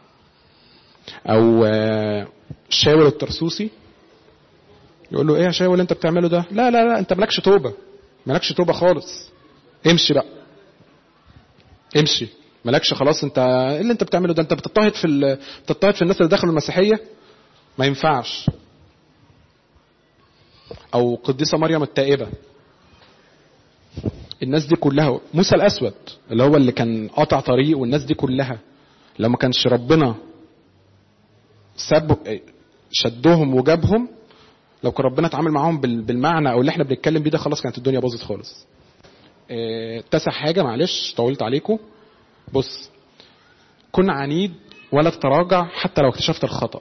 او آه، شاول الترسوسي يقول له ايه يا شاول اللي انت بتعمله ده لا لا لا انت مالكش توبه مالكش توبه خالص امشي بقى امشي مالكش خلاص انت ايه اللي انت بتعمله ده انت بتضطهد في ال- بتضطهد في الناس اللي دخلوا المسيحيه ما ينفعش او قديسه مريم التائبه الناس دي كلها موسى الاسود اللي هو اللي كان قاطع طريق والناس دي كلها لو ما كانش ربنا ساب شدهم وجابهم لو كان ربنا اتعامل معاهم بال- بالمعنى او اللي احنا بنتكلم بيه ده خلاص كانت الدنيا باظت خالص آه، تاسع حاجه معلش طولت عليكم بص كن عنيد ولا تتراجع حتى لو اكتشفت الخطأ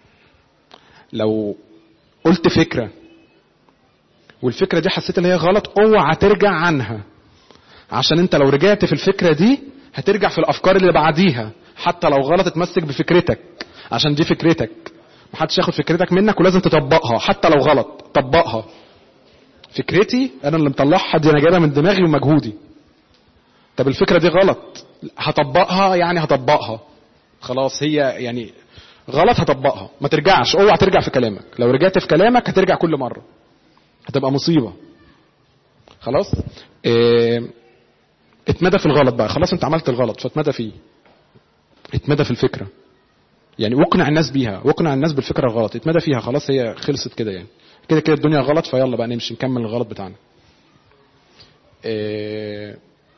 لو قلت فكرة والفكرة دي حسيت ان هي غلط اوعى ترجع عنها عشان انت لو رجعت في الفكرة دي هترجع في الافكار اللي بعديها حتى لو غلط اتمسك بفكرتك عشان دي فكرتك محدش ياخد فكرتك منك ولازم تطبقها حتى لو غلط طبقها فكرتي انا اللي مطلعها دي انا جايبها من دماغي ومجهودي طب الفكره دي غلط هطبقها يعني هطبقها خلاص هي يعني غلط هطبقها ما ترجعش اوعى ترجع في كلامك لو رجعت في كلامك هترجع كل مره هتبقى مصيبه خلاص اه اتمدى في الغلط بقى خلاص انت عملت الغلط فاتمدى فيه اتمدى في الفكره يعني واقنع الناس بيها واقنع الناس بالفكره الغلط اتمدى فيها خلاص هي خلصت كده يعني كده كده الدنيا غلط فيلا بقى نمشي نكمل الغلط بتاعنا اه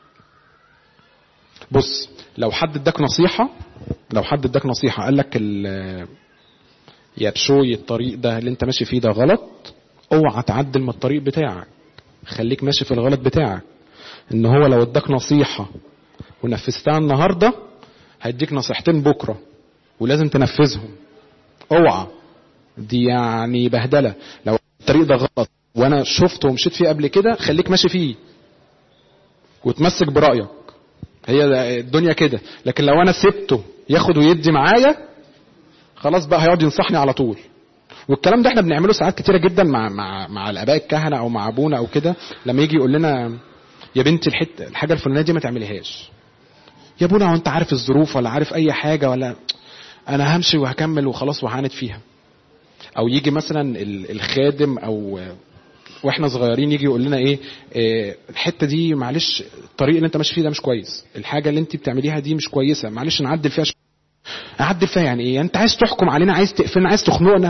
بص لو حد اداك نصيحة لو حد اداك نصيحة قال لك ال- يا بشوي الطريق ده اللي انت ماشي فيه ده غلط اوعى تعدل من الطريق بتاعك خليك ماشي في الغلط بتاعك ان هو لو اداك نصيحة ونفذتها النهاردة هيديك نصيحتين بكرة ولازم تنفذهم اوعى دي يعني بهدلة لو الطريق ده غلط وانا شفته ومشيت فيه قبل كده خليك ماشي فيه وتمسك برأيك هي ده- الدنيا كده لكن لو انا سبته ياخد ويدي معايا خلاص بقى هيقعد ينصحني على طول والكلام ده احنا بنعمله ساعات كتيره جدا مع مع مع الاباء الكهنه او مع ابونا او كده لما يجي يقول لنا يا بنتي الحته الحاجه الفلانيه دي ما تعمليهاش يا ابونا هو انت عارف الظروف ولا عارف اي حاجه ولا انا همشي وهكمل وخلاص وهعاند فيها او يجي مثلا ال- الخادم او واحنا صغيرين يجي يقول لنا ايه آه، الحته دي معلش الطريق اللي انت ماشي فيه ده مش كويس الحاجه اللي انت بتعمليها دي مش كويسه معلش نعدل فيها شوية. اعدل فيها يعني ايه انت عايز تحكم علينا عايز تقفلنا عايز تخنقنا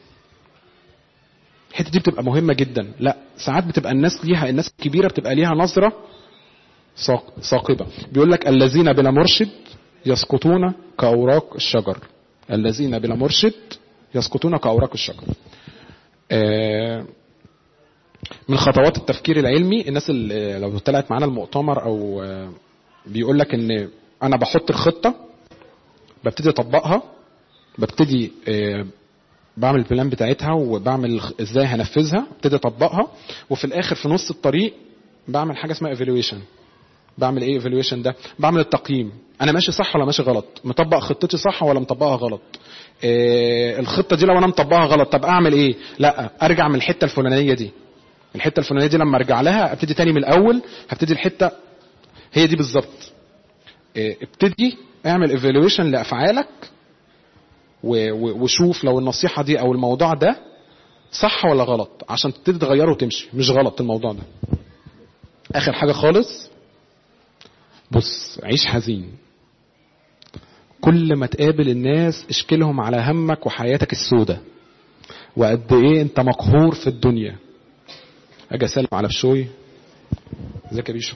الحته دي بتبقى مهمه جدا لا ساعات بتبقى الناس ليها الناس الكبيره بتبقى ليها نظره ثاق- ثاقبه بيقول لك الذين بلا مرشد يسقطون كاوراق الشجر الذين بلا مرشد يسقطون كاوراق الشجر آه من خطوات التفكير العلمي الناس اللي لو طلعت معانا المؤتمر او آه، بيقول لك ان انا بحط الخطه ببتدي اطبقها ببتدي آه، بعمل البلان بتاعتها وبعمل خ- ازاي هنفذها ابتدي اطبقها وفي الاخر في نص الطريق بعمل حاجه اسمها ايفالويشن بعمل ايه ايفالويشن ده بعمل التقييم انا ماشي صح ولا ماشي غلط مطبق خطتي صح ولا مطبقها غلط إيه الخطه دي لو انا مطبقها غلط طب اعمل ايه لا ارجع من الحته الفلانيه دي الحته الفلانيه دي لما ارجع لها ابتدي تاني من الاول هبتدي الحته هي دي بالظبط إيه ابتدي اعمل ايفالويشن لافعالك و- و- وشوف لو النصيحه دي او الموضوع ده صح ولا غلط عشان تبتدي تغيره وتمشي مش غلط الموضوع ده اخر حاجه خالص بص عيش حزين كل ما تقابل الناس اشكلهم على همك وحياتك السودة وقد ايه انت مقهور في الدنيا اجي اسلم على بشوي ازيك يا بيشو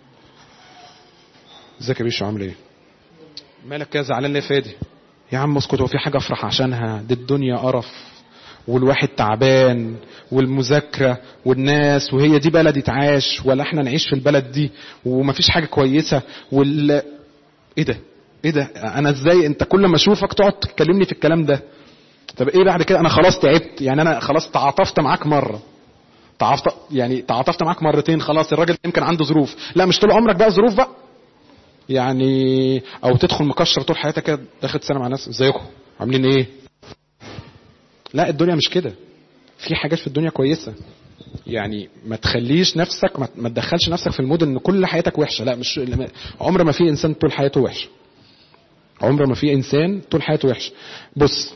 ازيك يا بيشو عامل ايه مالك كده زعلان ليه يا فادي يا عم اسكت هو في حاجه افرح عشانها دي الدنيا قرف والواحد تعبان والمذاكرة والناس وهي دي بلد يتعاش ولا احنا نعيش في البلد دي ومفيش حاجة كويسة وال ايه ده ايه ده انا ازاي انت كل ما اشوفك تقعد تكلمني في الكلام ده طب ايه بعد كده انا خلاص تعبت يعني انا خلاص تعاطفت معاك مرة تعاطفت يعني تعاطفت معاك مرتين خلاص الراجل يمكن عنده ظروف لا مش طول عمرك بقى ظروف بقى يعني او تدخل مكشر طول حياتك كده داخل تسلم على الناس ازيكم عاملين ايه لا الدنيا مش كده في حاجات في الدنيا كويسه يعني ما تخليش نفسك ما ما تدخلش نفسك في المود ان كل حياتك وحشه لا مش عمر ما في انسان طول حياته وحش عمر ما في انسان طول حياته وحش بص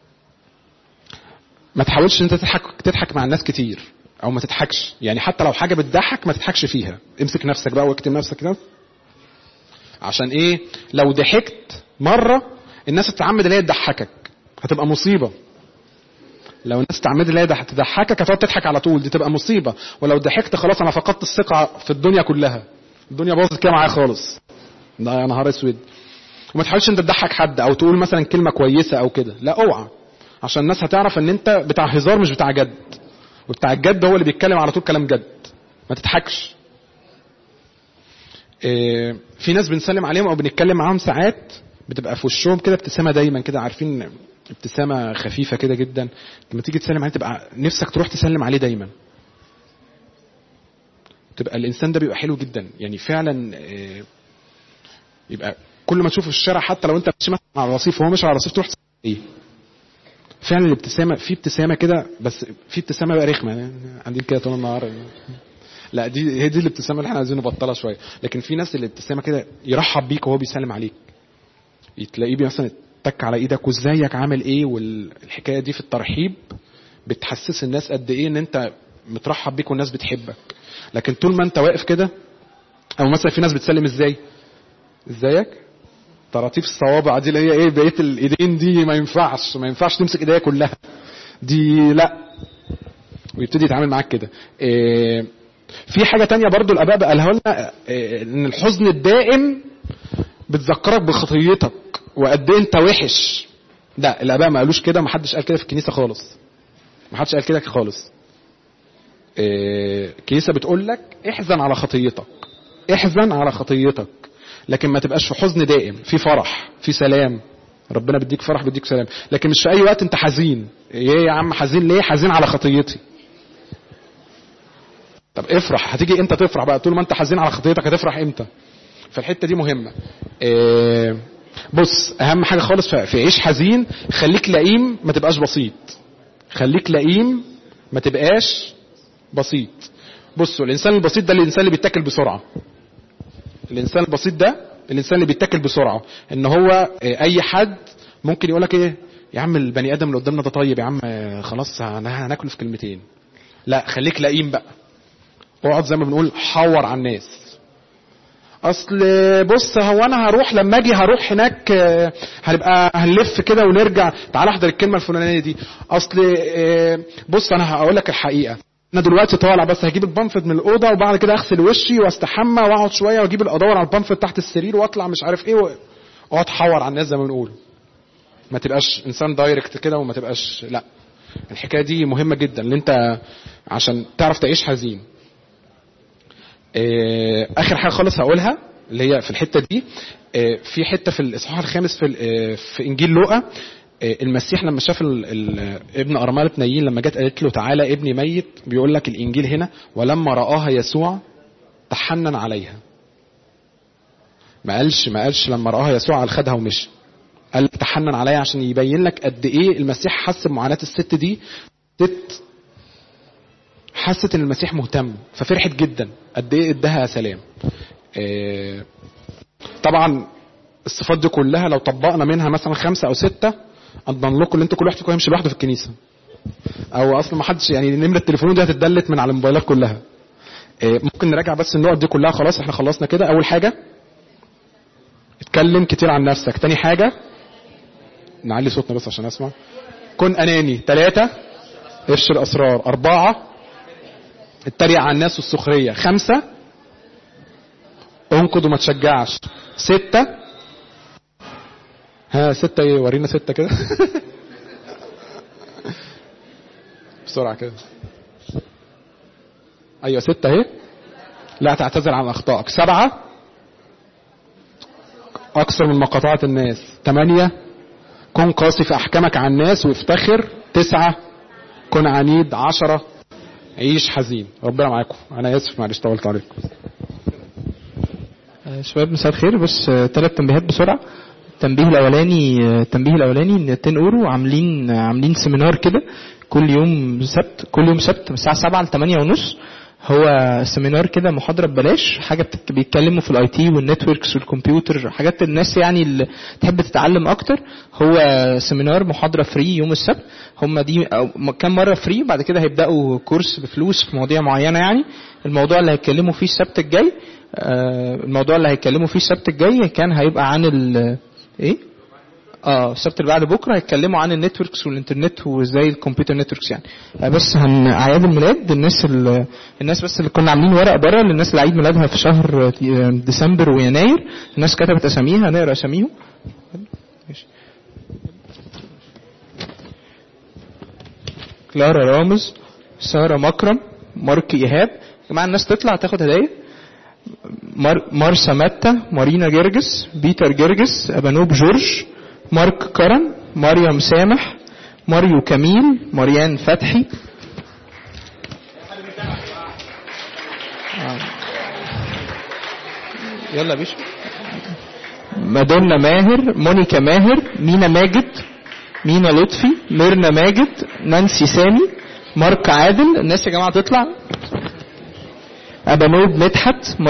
ما تحاولش انت تضحك تضحك مع الناس كتير او ما تضحكش يعني حتى لو حاجه بتضحك ما تضحكش فيها امسك نفسك بقى واكتم نفسك كده عشان ايه لو ضحكت مره الناس تتعمد ان هي تضحكك هتبقى مصيبه لو الناس استعملت اللي هي ده- تضحكك هتقعد تضحك على طول دي تبقى مصيبه ولو ضحكت خلاص انا فقدت الثقه في الدنيا كلها الدنيا باظت كده معايا خالص ده يا نهار اسود وما تحاولش انت تضحك حد او تقول مثلا كلمه كويسه او كده لا اوعى عشان الناس هتعرف ان انت بتاع هزار مش بتاع جد وبتاع الجد هو اللي بيتكلم على طول كلام جد ما تضحكش إيه، في ناس بنسلم عليهم او بنتكلم معاهم ساعات بتبقى في وشهم كده ابتسامه دايما كده عارفين ابتسامه خفيفه كده جدا لما تيجي تسلم عليه تبقى نفسك تروح تسلم عليه دايما تبقى الانسان ده بيبقى حلو جدا يعني فعلا إيه، يبقى كل ما تشوفه في الشارع حتى لو انت ماشي مثلا على الرصيف وهو ماشي على الرصيف تروح تسلم عليه فعلا الابتسامه في ابتسامه كده بس في ابتسامه بقى رخمه يعني قاعدين كده طول النهار لا دي هي دي الابتسامه اللي احنا عايزين نبطلها شويه لكن في ناس الابتسامه كده يرحب بيك وهو بيسلم عليك تلاقيه مثلا تك على ايدك وازيك عامل ايه والحكايه دي في الترحيب بتحسس الناس قد ايه ان انت مترحب بيك والناس بتحبك لكن طول ما انت واقف كده او مثلا في ناس بتسلم ازاي ازيك طراطيف الصوابع دي اللي هي ايه بقيه الايدين دي ما ينفعش ما ينفعش تمسك ايديا كلها دي لا ويبتدي يتعامل معاك كده إيه في حاجه تانية برضو الاباء بقى قالها لنا إيه ان الحزن الدائم بتذكرك بخطيتك وقد ايه انت وحش لا الاباء ما قالوش كده ما حدش قال كده في الكنيسه خالص ما حدش قال كده خالص إيه، الكنيسه بتقول لك احزن على خطيتك احزن على خطيتك لكن ما تبقاش في حزن دائم في فرح في سلام ربنا بيديك فرح بيديك سلام لكن مش في اي وقت انت حزين ايه يا عم حزين ليه حزين على خطيتي طب افرح هتيجي امتى تفرح بقى طول ما انت حزين على خطيتك هتفرح امتى فالحته دي مهمه إيه بص اهم حاجه خالص في في عيش حزين خليك لئيم ما تبقاش بسيط خليك لئيم ما تبقاش بسيط بصوا الانسان البسيط ده الانسان اللي بيتاكل بسرعه الانسان البسيط ده الانسان اللي بيتاكل بسرعه ان هو آه، اي حد ممكن يقول لك ايه يا عم البني ادم اللي قدامنا ده طيب يا عم آه، خلاص هن- هناكله في كلمتين لا خليك لئيم بقى اقعد زي ما بنقول حور على الناس اصل بص هو انا هروح لما اجي هروح هناك آه، هنبقى هنلف كده ونرجع تعال احضر الكلمه الفلانيه دي اصل آه، بص انا هقول لك الحقيقه انا دلوقتي طالع بس هجيب البنفد من الاوضه وبعد كده اغسل وشي واستحمى واقعد شويه واجيب الادور على البنفد تحت السرير واطلع مش عارف ايه و- اقعد حور على الناس زي ما بنقول ما تبقاش انسان دايركت كده وما تبقاش لا الحكايه دي مهمه جدا ان انت عشان تعرف تعيش حزين آه، اخر حاجه خالص هقولها اللي هي في الحته دي آه، في حته في الاصحاح الخامس في ال- آه، في انجيل لوقا آه، المسيح لما شاف ال- ال- ابن ارمله نايين لما جت قالت له تعالى ابني ميت بيقول لك الانجيل هنا ولما راها يسوع تحنن عليها ما قالش ما قالش لما راها يسوع على خدها ومشي قال لك تحنن عليها عشان يبين لك قد ايه المسيح حس بمعاناه الست دي ست حست ان المسيح مهتم ففرحت جدا قد ايه اداها سلام آه، طبعا الصفات دي كلها لو طبقنا منها مثلا خمسه او سته اضمن لكم ان انتوا كل واحد فيكم هيمشي لوحده في الكنيسه او اصلا ما حدش يعني نمره التليفون دي هتتدلت من على الموبايلات كلها آه، ممكن نراجع بس النقط دي كلها خلاص احنا خلصنا كده اول حاجه اتكلم كتير عن نفسك تاني حاجه نعلي صوتنا بس عشان اسمع كن اناني ثلاثه افشي الاسرار اربعه اتريق على الناس والسخريه خمسه انقد وما تشجعش ستة ها ستة ايه ورينا ستة كده بسرعة كده ايوه ستة اهي لا تعتذر عن اخطائك سبعة اكثر من مقاطعة الناس ثمانية كن قاسي في احكامك على الناس وافتخر تسعة كن عنيد عشرة عيش حزين ربنا معاكم انا اسف معلش طولت عليكم آه، شباب مساء الخير بس ثلاث تنبيهات بسرعه التنبيه الاولاني آه، التنبيه الاولاني ان تن اورو عاملين آه، عاملين سيمينار كده كل يوم سبت كل يوم سبت من الساعه 7 ل 8 ونص هو سيمينار كده محاضره ببلاش حاجه بتك- بيتكلموا في الاي تي والنتوركس والكمبيوتر حاجات الناس يعني اللي تحب تتعلم اكتر هو سيمينار محاضره فري يوم السبت هم دي أو م- كام مره فري بعد كده هيبداوا كورس بفلوس في مواضيع معينه يعني الموضوع اللي هيتكلموا فيه السبت الجاي آه، الموضوع اللي هيتكلموا فيه السبت الجاي كان هيبقى عن ال ايه اه السبت اللي بعد بكره هيتكلموا عن النتوركس والانترنت وازاي الكمبيوتر نتوركس يعني آه، بس هن اعياد الميلاد الناس ال- الناس بس اللي كنا عاملين ورق بره للناس اللي عيد ميلادها في شهر آه، ديسمبر ويناير الناس كتبت اساميها نقرا اساميهم ماشي. كلارا رامز سارة مكرم مارك إيهاب يا جماعة الناس تطلع تاخد هدايا مار... مارسا ماتا مارينا جرجس بيتر جرجس أبانوب جورج مارك كرم مريم سامح ماريو كميل مريان فتحي آه. يلا يا باشا مادونا ماهر مونيكا ماهر مينا ماجد مينا لطفي ميرنا ماجد نانسي سامي مارك عادل الناس يا جماعه تطلع ابانوب مدحت